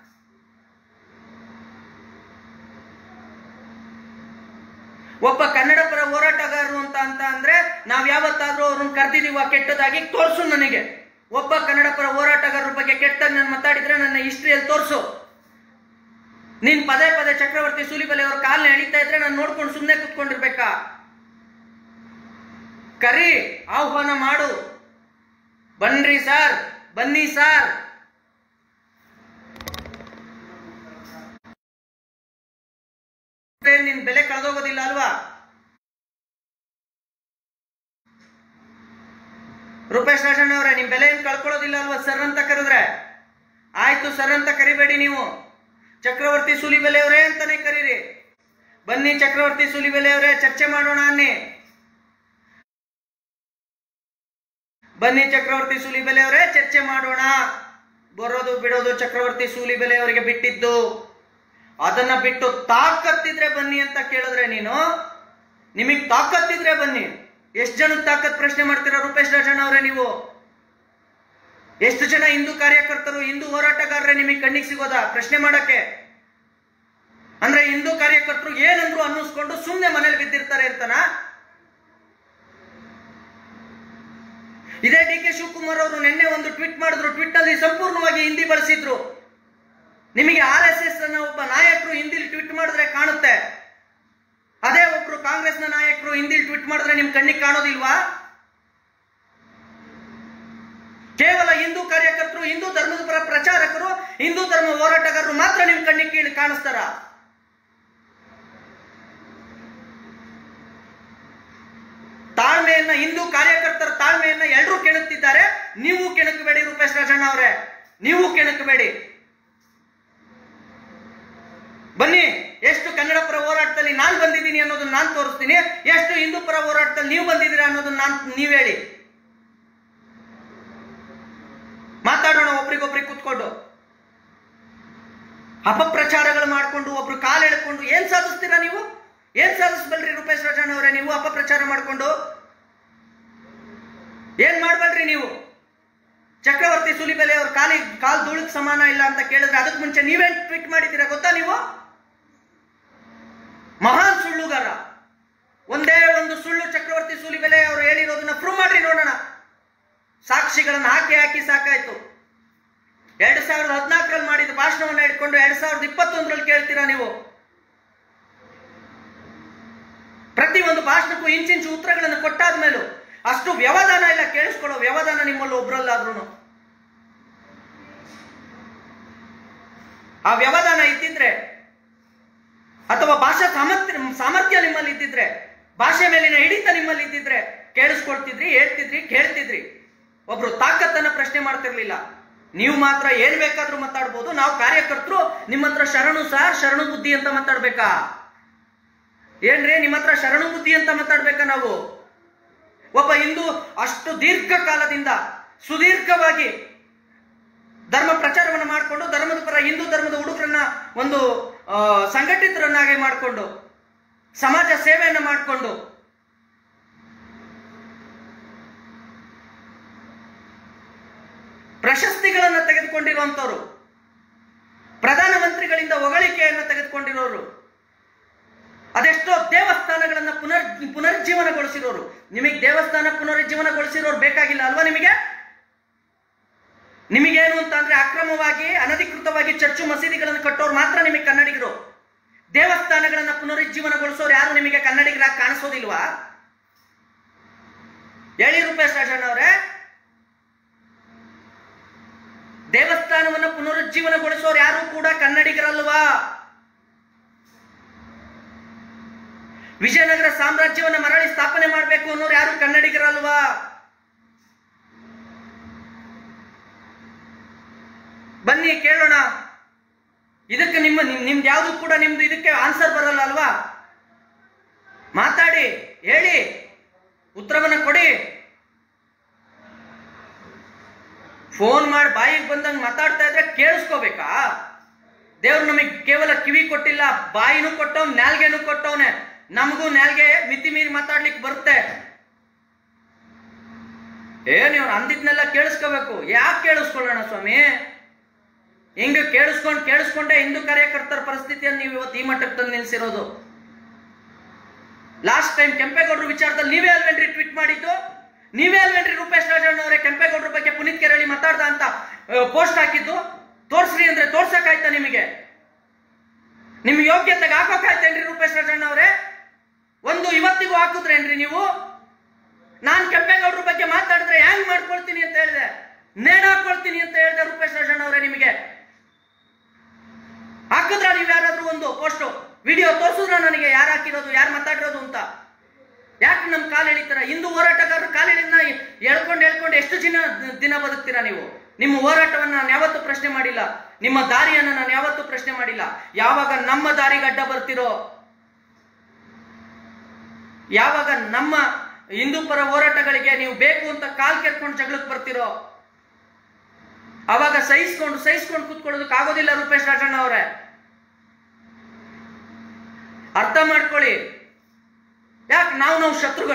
ಒಬ್ಬ ಕನ್ನಡ ಪರ ಹೋರಾಟಗಾರರು ಅಂತ ಅಂತ ಅಂದ್ರೆ ನಾವ್ ಯಾವತ್ತಾದ್ರೂ ಅವ್ರನ್ನ ಕರೆದಿದೀವ ಕೆಟ್ಟದಾಗಿ ತೋರ್ಸು ನನಗೆ ಒಬ್ಬ ಕನ್ನಡ ಪರ ಹೋರಾಟಗಾರರ ಬಗ್ಗೆ ಕೆಟ್ಟದಾಗಿ ನಾನು ಮಾತಾಡಿದ್ರೆ ನನ್ನ ಹಿಸ್ಟ್ರಿಯಲ್ಲಿ ತೋರ್ಸು ನೀನ್ ಪದೇ ಪದೇ ಚಕ್ರವರ್ತಿ ಸೂಲಿಬೆಲೆ ಅವ್ರ ಕಾಲ್ನ ಎಳಿತಾ ಇದ್ರೆ ನಾನು ನೋಡ್ಕೊಂಡು ಸುಮ್ಮನೆ ಕುತ್ಕೊಂಡಿರ್ಬೇಕಾ ಕರಿ ಆಹ್ವಾನ ಮಾಡು ಬನ್ರಿ ಸಾರ್ ಬನ್ನಿ ಸಾರ್ ನಿನ್ ಬೆಲೆ ಕಳೆದೋಗೋದಿಲ್ಲ ಅಲ್ವಾ ರೂಪೇಶ್ ರಾಜಣ್ಣ ಅವರೇ ನಿಮ್ ಬೆಲೆ ಏನ್ ಕಳ್ಕೊಳ್ಳೋದಿಲ್ಲ ಅಲ್ವಾ ಸರ್ ಅಂತ ಕರೆದ್ರೆ ಆಯ್ತು ಸರ್ ಅಂತ ಕರಿಬೇಡಿ ನೀವು ಚಕ್ರವರ್ತಿ ಸೂಲಿಬೆಲೆ ಅವರೇ ಅಂತಾನೆ ಕರೀರಿ ಬನ್ನಿ ಚಕ್ರವರ್ತಿ ಸೂಲಿಬೆಲೆ ಅವರೇ ಚರ್ಚೆ ಮಾಡೋಣ ಅನ್ನಿ ಬನ್ನಿ ಚಕ್ರವರ್ತಿ ಸೂಲಿಬೆಲೆ ಅವರೇ ಚರ್ಚೆ ಮಾಡೋಣ ಬರೋದು ಬಿಡೋದು ಚಕ್ರವರ್ತಿ ಸೂಲಿಬೆಲೆ ಅವರಿಗೆ ಬಿಟ್ಟಿದ್ದು ಅದನ್ನ ಬಿಟ್ಟು ತಾಕತ್ತಿದ್ರೆ ಬನ್ನಿ ಅಂತ ಕೇಳಿದ್ರೆ ನೀನು ನಿಮಗ್ ತಾಕತ್ತಿದ್ರೆ ಬನ್ನಿ ಎಷ್ಟು ಜನಕ್ಕೆ ತಾಕತ್ ಪ್ರಶ್ನೆ ಮಾಡ್ತೀರಾ ರೂಪೇಶ್ ರಾಜಣ್ಣ ಅವರೇ ನೀವು ಎಷ್ಟು ಜನ ಹಿಂದೂ ಕಾರ್ಯಕರ್ತರು ಹಿಂದೂ ಹೋರಾಟಗಾರರೇ ನಿಮಗೆ ಕಣ್ಣಿಗೆ ಸಿಗೋದಾ ಪ್ರಶ್ನೆ ಮಾಡಕ್ಕೆ ಅಂದ್ರೆ ಹಿಂದೂ ಕಾರ್ಯಕರ್ತರು ಏನಂದ್ರು ಅನ್ನಿಸ್ಕೊಂಡು ಸುಮ್ಮನೆ ಮನೇಲಿ ಬಿದ್ದಿರ್ತಾರೆ ಅಂತಾನ ಇದೇ ಡಿ ಕೆ ಶಿವಕುಮಾರ್ ಅವರು ನಿನ್ನೆ ಒಂದು ಟ್ವೀಟ್ ಮಾಡಿದ್ರು ಟ್ವೀಟ್ ಅಲ್ಲಿ ಸಂಪೂರ್ಣವಾಗಿ ಹಿಂದಿ ಬಳಸಿದ್ರು ನಿಮಗೆ ಆರ್ ಎಸ್ ಎಸ್ ನ ಒಬ್ಬ ನಾಯಕರು ಹಿಂದಿಲಿ ಟ್ವೀಟ್ ಮಾಡಿದ್ರೆ ಕಾಣುತ್ತೆ ಅದೇ ಒಬ್ರು ಕಾಂಗ್ರೆಸ್ನ ನಾಯಕರು ಹಿಂದಿಲಿ ಟ್ವೀಟ್ ಮಾಡಿದ್ರೆ ನಿಮ್ ಕಣ್ಣಿಗೆ ಕಾಣೋದಿಲ್ವಾ ಕೇವಲ ಹಿಂದೂ ಕಾರ್ಯಕರ್ತರು ಹಿಂದೂ ಧರ್ಮದ ಪರ ಪ್ರಚಾರಕರು ಹಿಂದೂ ಧರ್ಮ ಹೋರಾಟಗಾರರು ಮಾತ್ರ ನಿಮ್ ಕಣ್ಣಿಗೆ ಕೀಳಿ ಕಾಣಿಸ್ತಾರ ತಾಳ್ಮೆಯನ್ನ ಹಿಂದೂ ಕಾರ್ಯಕರ್ತರ ತಾಳ್ಮೆಯನ್ನ ಎಲ್ಲರೂ ಕೆಣಕ್ತಿದ್ದಾರೆ ನೀವು ಕೆಣಕಬೇಡಿ ರೂಪೇಶ್ ರಾಜಣ್ಣ ಅವರೇ ನೀವು ಕೆಣಕಬೇಡಿ ಬನ್ನಿ ಎಷ್ಟು ಕನ್ನಡ ಪರ ಹೋರಾಟದಲ್ಲಿ ನಾನು ಬಂದಿದ್ದೀನಿ ಅನ್ನೋದನ್ನ ನಾನು ತೋರಿಸ್ತೀನಿ ಎಷ್ಟು ಹಿಂದೂ ಪರ ಹೋರಾಟದಲ್ಲಿ ನೀವು ಬಂದಿದ್ದೀರಾ ಅನ್ನೋದನ್ನ ನಾನು ನೀವ್ ಹೇಳಿ ಮಾತಾಡೋಣ ಒಬ್ರಿಗೊಬ್ರಿಗೆ ಕೂತ್ಕೊಂಡು ಅಪಪ್ರಚಾರಗಳು ಮಾಡ್ಕೊಂಡು ಒಬ್ರು ಕಾಲು ಎಳ್ಕೊಂಡು ಏನ್ ಸಾಧಿಸ್ತೀರಾ ನೀವು ಏನ್ ಸಾಧಿಸ್ಬಲ್ರಿ ರೂಪೇಶ್ ರಾಜಣ್ಣ ಅವರೇ ನೀವು ಅಪಪ್ರಚಾರ ಮಾಡ್ಕೊಂಡು ಏನ್ ಮಾಡ್ಬಲ್ರಿ ನೀವು ಚಕ್ರವರ್ತಿ ಸುಲಿಬೆಲೆ ಅವ್ರ ಕಾಲಿ ಕಾಲ್ ಧೂಳಕ್ ಸಮಾನ ಇಲ್ಲ ಅಂತ ಕೇಳಿದ್ರೆ ಅದಕ್ಕೆ ಮುಂಚೆ ನೀವೇನ್ ಟ್ವೀಟ್ ಮಾಡಿದ್ದೀರಾ ಗೊತ್ತಾ ನೀವು ಮಹಾನ್ ಸುಳ್ಳುಗಾರ ಒಂದೇ ಒಂದು ಸುಳ್ಳು ಚಕ್ರವರ್ತಿ ಸೂಲಿಬೆಲೆ ಅವರು ಹೇಳಿರೋದನ್ನ ಪ್ರೂವ್ ಮಾಡ್ರಿ ನೋಡೋಣ ಸಾಕ್ಷಿಗಳನ್ನ ಹಾಕಿ ಹಾಕಿ ಸಾಕಾಯ್ತು ಎರಡ್ ಸಾವಿರದ ಹದಿನಾಲ್ಕರಲ್ಲಿ ಮಾಡಿದ ಭಾಷಣವನ್ನ ಇಟ್ಕೊಂಡು ಎರಡ್ ಸಾವಿರದ ಇಪ್ಪತ್ತೊಂದರಲ್ಲಿ ಕೇಳ್ತೀರಾ ನೀವು ಪ್ರತಿ ಒಂದು ಭಾಷಣಕ್ಕೂ ಇಂಚಿಂಚು ಉತ್ತರಗಳನ್ನು ಕೊಟ್ಟಾದ ಮೇಲೂ ಅಷ್ಟು ವ್ಯವಧಾನ ಇಲ್ಲ ಕೇಳಿಸ್ಕೊಳ್ಳೋ ವ್ಯವಧಾನ ನಿಮ್ಮಲ್ಲಿ ಒಬ್ರಲ್ಲಾದ್ರೂ ಆ ವ್ಯವಧಾನ ಇದ್ದಿದ್ರೆ ಅಥವಾ ಭಾಷಾ ಸಾಮರ್ಥ್ಯ ಸಾಮರ್ಥ್ಯ ನಿಮ್ಮಲ್ಲಿ ಇದ್ದಿದ್ರೆ ಭಾಷೆ ಮೇಲಿನ ಹಿಡಿತ ನಿಮ್ಮಲ್ಲಿ ಇದ್ದಿದ್ರೆ ಕೇಳಿಸ್ಕೊಳ್ತಿದ್ರಿ ಹೇಳ್ತಿದ್ರಿ ಕೇಳ್ತಿದ್ರಿ ಒಬ್ರು ತಾಕತ್ತನ್ನ ಪ್ರಶ್ನೆ ಮಾಡ್ತಿರ್ಲಿಲ್ಲ ನೀವು ಮಾತ್ರ ಏನ್ ಬೇಕಾದ್ರೂ ಮಾತಾಡ್ಬೋದು ನಾವು ಕಾರ್ಯಕರ್ತರು ನಿಮ್ಮ ಹತ್ರ ಶರಣು ಸಾರ್ ಶರಣು ಬುದ್ಧಿ ಅಂತ ಮಾತಾಡ್ಬೇಕಾ ಏನ್ರಿ ನಿಮ್ಮ ಹತ್ರ ಶರಣು ಬುದ್ಧಿ ಅಂತ ಮಾತಾಡ್ಬೇಕಾ ನಾವು ಒಬ್ಬ ಹಿಂದೂ ಅಷ್ಟು ದೀರ್ಘ ಕಾಲದಿಂದ ಸುದೀರ್ಘವಾಗಿ ಧರ್ಮ ಪ್ರಚಾರವನ್ನು ಮಾಡಿಕೊಂಡು ಧರ್ಮದ ಪರ ಹಿಂದೂ ಧರ್ಮದ ಹುಡುಗರನ್ನ ಒಂದು ಆ, ಸಂಘಟಿತರನ್ನಾಗಿ ಮಾಡಿಕೊಂಡು ಸಮಾಜ ಸೇವೆಯನ್ನ ಮಾಡಿಕೊಂಡು ಪ್ರಶಸ್ತಿಗಳನ್ನ ತೆಗೆದುಕೊಂಡಿರುವಂತವ್ರು ಪ್ರಧಾನಮಂತ್ರಿಗಳಿಂದ ಹೊಗಳಿಕೆಯನ್ನ ತೆಗೆದುಕೊಂಡಿರೋರು ಅದೆಷ್ಟೋ ದೇವಸ್ಥಾನಗಳನ್ನ ಪುನರ್ ಪುನರ್ಜೀವನಗೊಳಿಸಿರೋರು ನಿಮಗೆ ದೇವಸ್ಥಾನ ಪುನರುಜ್ಜೀವನಗೊಳಿಸಿರೋರು ಬೇಕಾಗಿಲ್ಲ ಅಲ್ವಾ ನಿಮಗೆ ನಿಮಗೇನು ಅಂತ ಅಂದ್ರೆ ಅಕ್ರಮವಾಗಿ ಅನಧಿಕೃತವಾಗಿ ಚರ್ಚು ಮಸೀದಿಗಳನ್ನು ಕಟ್ಟೋರು ಮಾತ್ರ ನಿಮಗೆ ಕನ್ನಡಿಗರು ದೇವಸ್ಥಾನಗಳನ್ನ ಪುನರುಜ್ಜೀವನಗೊಳಿಸೋರು ಯಾರು ನಿಮಗೆ ಕನ್ನಡಿಗರಾಗಿ ಕಾಣಿಸೋದಿಲ್ವಾ ಹೇಳಿ ರೂಪೇಶ್ ರಾಜಣ್ಣ ಅವರೇ ದೇವಸ್ಥಾನವನ್ನು ಪುನರುಜ್ಜೀವನಗೊಳಿಸೋರು ಯಾರು ಕೂಡ ಕನ್ನಡಿಗರಲ್ವಾ ವಿಜಯನಗರ ಸಾಮ್ರಾಜ್ಯವನ್ನ ಮರಳಿ ಸ್ಥಾಪನೆ ಮಾಡಬೇಕು ಅನ್ನೋರು ಯಾರು ಕನ್ನಡಿಗರಲ್ವಾ ಬನ್ನಿ ಕೇಳೋಣ ಇದಕ್ಕೆ ನಿಮ್ಮ ನಿಮ್- ನಿಮ್ದು ಯಾವುದು ಕೂಡ ನಿಮ್ದು ಇದಕ್ಕೆ ಆನ್ಸರ್ ಬರಲ್ಲ ಅಲ್ವಾ ಮಾತಾಡಿ ಹೇಳಿ ಉತ್ತರವನ್ನ ಕೊಡಿ ಫೋನ್ ಮಾಡಿ ಬಾಯಿಗೆ ಬಂದಂಗೆ ಮಾತಾಡ್ತಾ ಇದ್ರೆ ಕೇಳಿಸ್ಕೋಬೇಕಾ ದೇವ್ರು ನಮಗೆ ಕೇವಲ ಕಿವಿ ಕೊಟ್ಟಿಲ್ಲ ಬಾಯಿನೂ ಕೊಟ್ಟವ್ ನಾಲ್ಗೆನೂ ಕೊಟ್ಟವನೆ ನಮಗೂ ನಾಲ್ಗೆ ಮಿತಿ ಮೀರಿ ಮಾತಾಡ್ಲಿಕ್ಕೆ ಬರುತ್ತೆ ಏನ್ ಇವ್ನು ಅಂದಿದ್ನೆಲ್ಲ ಕೇಳಿಸ್ಕೋಬೇಕು ಯಾಕೆ ಕೇಳಿಸ್ಕೊಳ್ಳೋಣ ಸ್ವಾಮಿ ಹಿಂಗ ಕೇಳಿಸ್ಕೊಂಡ್ ಕೇಳಿಸ್ಕೊಂಡೆ ಹಿಂದೂ ಕಾರ್ಯಕರ್ತರ ಪರಿಸ್ಥಿತಿಯನ್ನು ನೀವು ಇವತ್ತು ಈ ಮಟ್ಟಕ್ಕೆ ತಂದು ನಿಲ್ಸಿರೋದು ಲಾಸ್ಟ್ ಟೈಮ್ ಕೆಂಪೇಗೌಡರು ವಿಚಾರದಲ್ಲಿ ನೀವೇ ಅಲ್ವೇನ್ರಿ ಟ್ವೀಟ್ ಮಾಡಿದ್ದು ನೀವೇ ಅಲ್ವೇನ್ರಿ ರೂಪೇಶ್ ರಾಜಣ್ಣ ಅವರೇ ಕೆಂಪೇಗೌಡರ ಬಗ್ಗೆ ಪುನೀತ್ ಕೆರಳಿ ಮಾತಾಡ್ದ ಅಂತ ಪೋಸ್ಟ್ ಹಾಕಿದ್ದು ತೋರ್ಸ್ರಿ ಅಂದ್ರೆ ತೋರ್ಸಕ್ಕಾಯ್ತಾ ನಿಮಗೆ ನಿಮ್ ಯೋಗ್ಯತೆಗೆ ಹಾಕೋಕಾಯ್ತೇನ್ರಿ ರೂಪೇಶ್ ರಾಜಣ್ಣ ಅವರೇ ಒಂದು ಇವತ್ತಿಗೂ ಹಾಕಿದ್ರೇನ್ರಿ ನೀವು ನಾನ್ ಕೆಂಪೇಗೌಡರ ಬಗ್ಗೆ ಮಾತಾಡಿದ್ರೆ ಹೆಂಗ್ ಮಾಡ್ಕೊಳ್ತೀನಿ ಅಂತ ಹೇಳಿದೆ ನೇಣ್ ಹಾಕೊಳ್ತೀನಿ ಅಂತ ಹೇಳಿದೆ ರೂಪೇಶ್ ರಾಜಣ್ಣ ಅವರೇ ನಿಮಗೆ ಹಾಕಿದ್ರ ನೀವು ಯಾರಾದ್ರೂ ಒಂದು ಪೋಸ್ಟ್ ವಿಡಿಯೋ ತೋರ್ಸಿದ್ರ ನನಗೆ ಯಾರು ಹಾಕಿರೋದು ಯಾರು ಮಾತಾಡಿರೋದು ಅಂತ ಯಾಕೆ ನಮ್ ಕಾಲ್ ಎಳಿತೀರ ಹಿಂದೂ ಹೋರಾಟಗಾರರು ಕಾಲ್ ಎಳಿನ ಎಳ್ಕೊಂಡು ಎಳ್ಕೊಂಡು ಎಷ್ಟು ದಿನ ದಿನ ಬದುಕ್ತೀರಾ ನೀವು ನಿಮ್ಮ ಹೋರಾಟವನ್ನ ನಾನು ಯಾವತ್ತೂ ಪ್ರಶ್ನೆ ಮಾಡಿಲ್ಲ ನಿಮ್ಮ ದಾರಿಯನ್ನ ನಾನು ಯಾವತ್ತೂ ಪ್ರಶ್ನೆ ಮಾಡಿಲ್ಲ ಯಾವಾಗ ನಮ್ಮ ದಾರಿಗೆ ಅಡ್ಡ ಬರ್ತಿರೋ ಯಾವಾಗ ನಮ್ಮ ಹಿಂದೂ ಪರ ಹೋರಾಟಗಳಿಗೆ ನೀವು ಬೇಕು ಅಂತ ಕಾಲ್ ಕೆರ್ಕೊಂಡು ಜಗಳಕ್ಕೆ ಬರ್ತಿರೋ ಅವಾಗ ಸಹಿಸ್ಕೊಂಡು ಸಹಿಸ್ಕೊಂಡು ಕೂತ್ಕೊಳ್ಳೋದಕ್ಕೆ ಆಗೋದಿಲ್ಲ ರೂಪೇಶ್ ರಾಜಣ್ಣ ಅವರೇ ಅರ್ಥ ಮಾಡ್ಕೊಳ್ಳಿ ಯಾಕೆ ನಾವು ನಾವು ಶತ್ರುಗಳ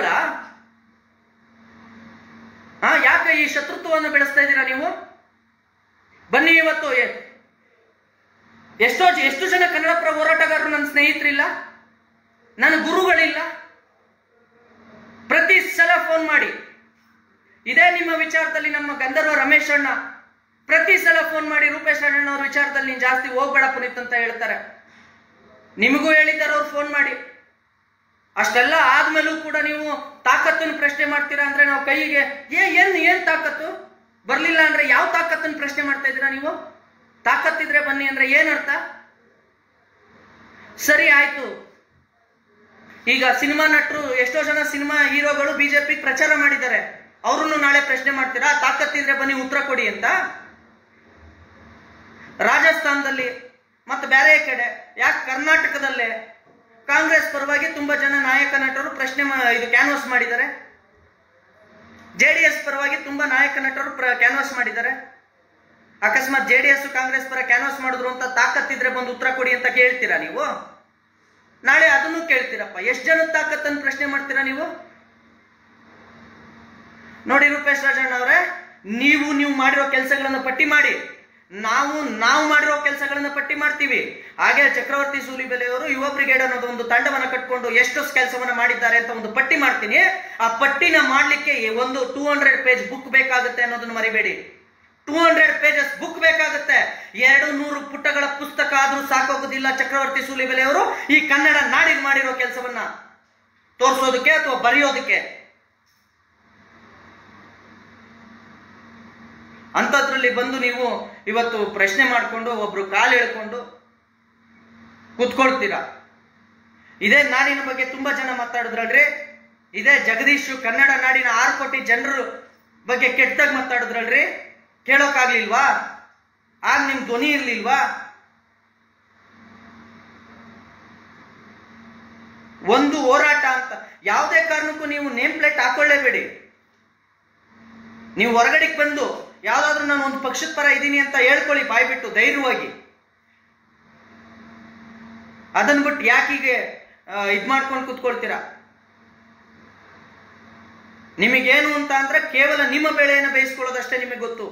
ಹಾ ಯಾಕೆ ಈ ಶತ್ರುತ್ವವನ್ನು ಬೆಳೆಸ್ತಾ ಇದ್ದೀರಾ ನೀವು ಬನ್ನಿ ಇವತ್ತು ಎ- ಎಷ್ಟೋ ಜ- ಎಷ್ಟು ಜನ ಕನ್ನಡ ಪರ ಹೋರಾಟಗಾರರು ನನ್ನ ಸ್ನೇಹಿತರಿಲ್ಲ ನನ್ನ ಗುರುಗಳಿಲ್ಲ ಪ್ರತಿ ಸಲ ಫೋನ್ ಮಾಡಿ ಇದೇ ನಿಮ್ಮ ವಿಚಾರದಲ್ಲಿ ನಮ್ಮ ಗಂಧರ್ವ ರಮೇಶ್ ಅಣ್ಣ ಪ್ರತಿ ಸಲ ಫೋನ್ ಮಾಡಿ ರೂಪೇಶ್ ಅಣ್ಣ ಅವ್ರ ವಿಚಾರದಲ್ಲಿ ನೀನ್ ಜಾಸ್ತಿ ಹೋಗ್ಬೇಡ ಪುನೀತ್ ಅಂತ ಹೇಳ್ತಾರೆ ನಿಮಗೂ ಹೇಳಿದ್ದಾರೆ ಅವ್ರು ಫೋನ್ ಮಾಡಿ ಅಷ್ಟೆಲ್ಲ ಆದ್ಮೇಲೂ ಕೂಡ ನೀವು ತಾಕತ್ತನ್ನು ಪ್ರಶ್ನೆ ಮಾಡ್ತೀರಾ ಅಂದ್ರೆ ನಾವು ಕೈಗೆ ಏ ಏನ್ ಏನ್ ತಾಕತ್ತು ಬರ್ಲಿಲ್ಲ ಅಂದ್ರೆ ಯಾವ ತಾಕತ್ತನ್ನು ಪ್ರಶ್ನೆ ಮಾಡ್ತಾ ಇದ್ದೀರಾ ನೀವು ತಾಕತ್ತಿದ್ರೆ ಬನ್ನಿ ಅಂದ್ರೆ ಏನ್ ಅರ್ಥ ಸರಿ ಆಯ್ತು ಈಗ ಸಿನಿಮಾ ನಟರು ಎಷ್ಟೋ ಜನ ಸಿನಿಮಾ ಹೀರೋಗಳು ಬಿಜೆಪಿ ಪ್ರಚಾರ ಮಾಡಿದ್ದಾರೆ ಅವ್ರನ್ನು ನಾಳೆ ಪ್ರಶ್ನೆ ಮಾಡ್ತೀರಾ ತಾಕತ್ತಿದ್ರೆ ಬನ್ನಿ ಉತ್ತರ ಕೊಡಿ ಅಂತ ರಾಜಸ್ಥಾನದಲ್ಲಿ ಮತ್ತೆ ಬೇರೆ ಕಡೆ ಯಾಕೆ ಕರ್ನಾಟಕದಲ್ಲೇ ಕಾಂಗ್ರೆಸ್ ಪರವಾಗಿ ತುಂಬಾ ಜನ ನಾಯಕ ನಟರು ಪ್ರಶ್ನೆ ಮಾ- ಇದು ಕ್ಯಾನ್ವಾಸ್ ಮಾಡಿದ್ದಾರೆ ಜೆ ಡಿ ಎಸ್ ಪರವಾಗಿ ತುಂಬಾ ನಾಯಕ ನಟರು ಕ್ಯಾನ್ವಾಸ್ ಮಾಡಿದ್ದಾರೆ ಅಕಸ್ಮಾತ್ ಜೆ ಡಿ ಎಸ್ ಕಾಂಗ್ರೆಸ್ ಪರ ಕ್ಯಾನ್ವಾಸ್ ಮಾಡಿದ್ರು ಅಂತ ತಾಕತ್ತಿದ್ರೆ ಬಂದು ಉತ್ತರ ಕೊಡಿ ಅಂತ ಕೇಳ್ತೀರಾ ನೀವು ನಾಳೆ ಅದನ್ನು ಕೇಳ್ತೀರಪ್ಪ ಎಷ್ಟು ಜನದ ತಾಕತ್ತನ್ನು ಪ್ರಶ್ನೆ ಮಾಡ್ತೀರಾ ನೀವು ನೋಡಿ ರೂಪೇಶ್ ರಾಜಣ್ಣ ಅವರೇ ನೀವು ನೀವು ಮಾಡಿರೋ ಕೆಲಸಗಳನ್ನ ಪಟ್ಟಿ ಮಾಡಿ ನಾವು ನಾವು ಮಾಡಿರೋ ಕೆಲಸಗಳನ್ನ ಪಟ್ಟಿ ಮಾಡ್ತೀವಿ ಹಾಗೆ ಚಕ್ರವರ್ತಿ ಸೂಲಿಬೆಲೆಯವರು ಯುವ ಬ್ರಿಗೇಡ್ ಅನ್ನೋದು ಒಂದು ತಂಡವನ್ನ ಕಟ್ಕೊಂಡು ಎಷ್ಟು ಕೆಲಸವನ್ನ ಮಾಡಿದ್ದಾರೆ ಅಂತ ಒಂದು ಪಟ್ಟಿ ಮಾಡ್ತೀನಿ ಆ ಪಟ್ಟಿನ ಮಾಡ್ಲಿಕ್ಕೆ ಒಂದು ಟೂ ಹಂಡ್ರೆಡ್ ಪೇಜ್ ಬುಕ್ ಬೇಕಾಗುತ್ತೆ ಅನ್ನೋದನ್ನ ಮರಿಬೇಡಿ ಟೂ ಹಂಡ್ರೆಡ್ ಪೇಜಸ್ ಬುಕ್ ಬೇಕಾಗುತ್ತೆ ಎರಡು ನೂರು ಪುಟಗಳ ಪುಸ್ತಕ ಆದ್ರೂ ಸಾಕೋಗುದಿಲ್ಲ ಚಕ್ರವರ್ತಿ ಸೂಲಿಬೆಲೆಯವರು ಈ ಕನ್ನಡ ನಾಡಿಗೆ ಮಾಡಿರೋ ಕೆಲಸವನ್ನ ತೋರಿಸೋದಕ್ಕೆ ಅಥವಾ ಬರೆಯೋದಕ್ಕೆ ಅಂಥದ್ರಲ್ಲಿ ಬಂದು ನೀವು ಇವತ್ತು ಪ್ರಶ್ನೆ ಮಾಡಿಕೊಂಡು ಒಬ್ರು ಕಾಲು ಎಳ್ಕೊಂಡು ಕೂತ್ಕೊಳ್ತೀರಾ ಇದೇ ನಾಡಿನ ಬಗ್ಗೆ ತುಂಬಾ ಜನ ಮಾತಾಡಿದ್ರಲ್ರಿ ಇದೇ ಜಗದೀಶ್ ಕನ್ನಡ ನಾಡಿನ ಆರು ಕೋಟಿ ಜನರ ಬಗ್ಗೆ ಕೆಟ್ಟದಾಗ ಮಾತಾಡಿದ್ರಲ್ರಿ ಕೇಳೋಕ್ಕಾಗ್ಲಿಲ್ವಾ ಆಗ ನಿಮ್ ಧ್ವನಿ ಇರ್ಲಿಲ್ವಾ ಒಂದು ಹೋರಾಟ ಅಂತ ಯಾವುದೇ ಕಾರಣಕ್ಕೂ ನೀವು ನೇಮ್ ಪ್ಲೇಟ್ ಹಾಕೊಳ್ಳೇಬೇಡಿ ನೀವು ಹೊರಗಡೆಗೆ ಬಂದು ಯಾವ್ದಾದ್ರು ನಾನು ಒಂದು ಪಕ್ಷದ ಪರ ಇದ್ದೀನಿ ಅಂತ ಹೇಳ್ಕೊಳ್ಳಿ ಬಾಯ್ಬಿಟ್ಟು ಧೈರ್ಯವಾಗಿ ಅದನ್ ಬಿಟ್ಟು ಯಾಕೀಗೆ ಇದ್ ಮಾಡ್ಕೊಂಡು ಕುತ್ಕೊಳ್ತೀರಾ ನಿಮಗೇನು ಅಂತ ಅಂದ್ರೆ ಕೇವಲ ನಿಮ್ಮ ಬೆಳೆಯನ್ನು ಬೇಯಿಸ್ಕೊಳ್ಳೋದಷ್ಟೇ ನಿಮಗೆ ಗೊತ್ತು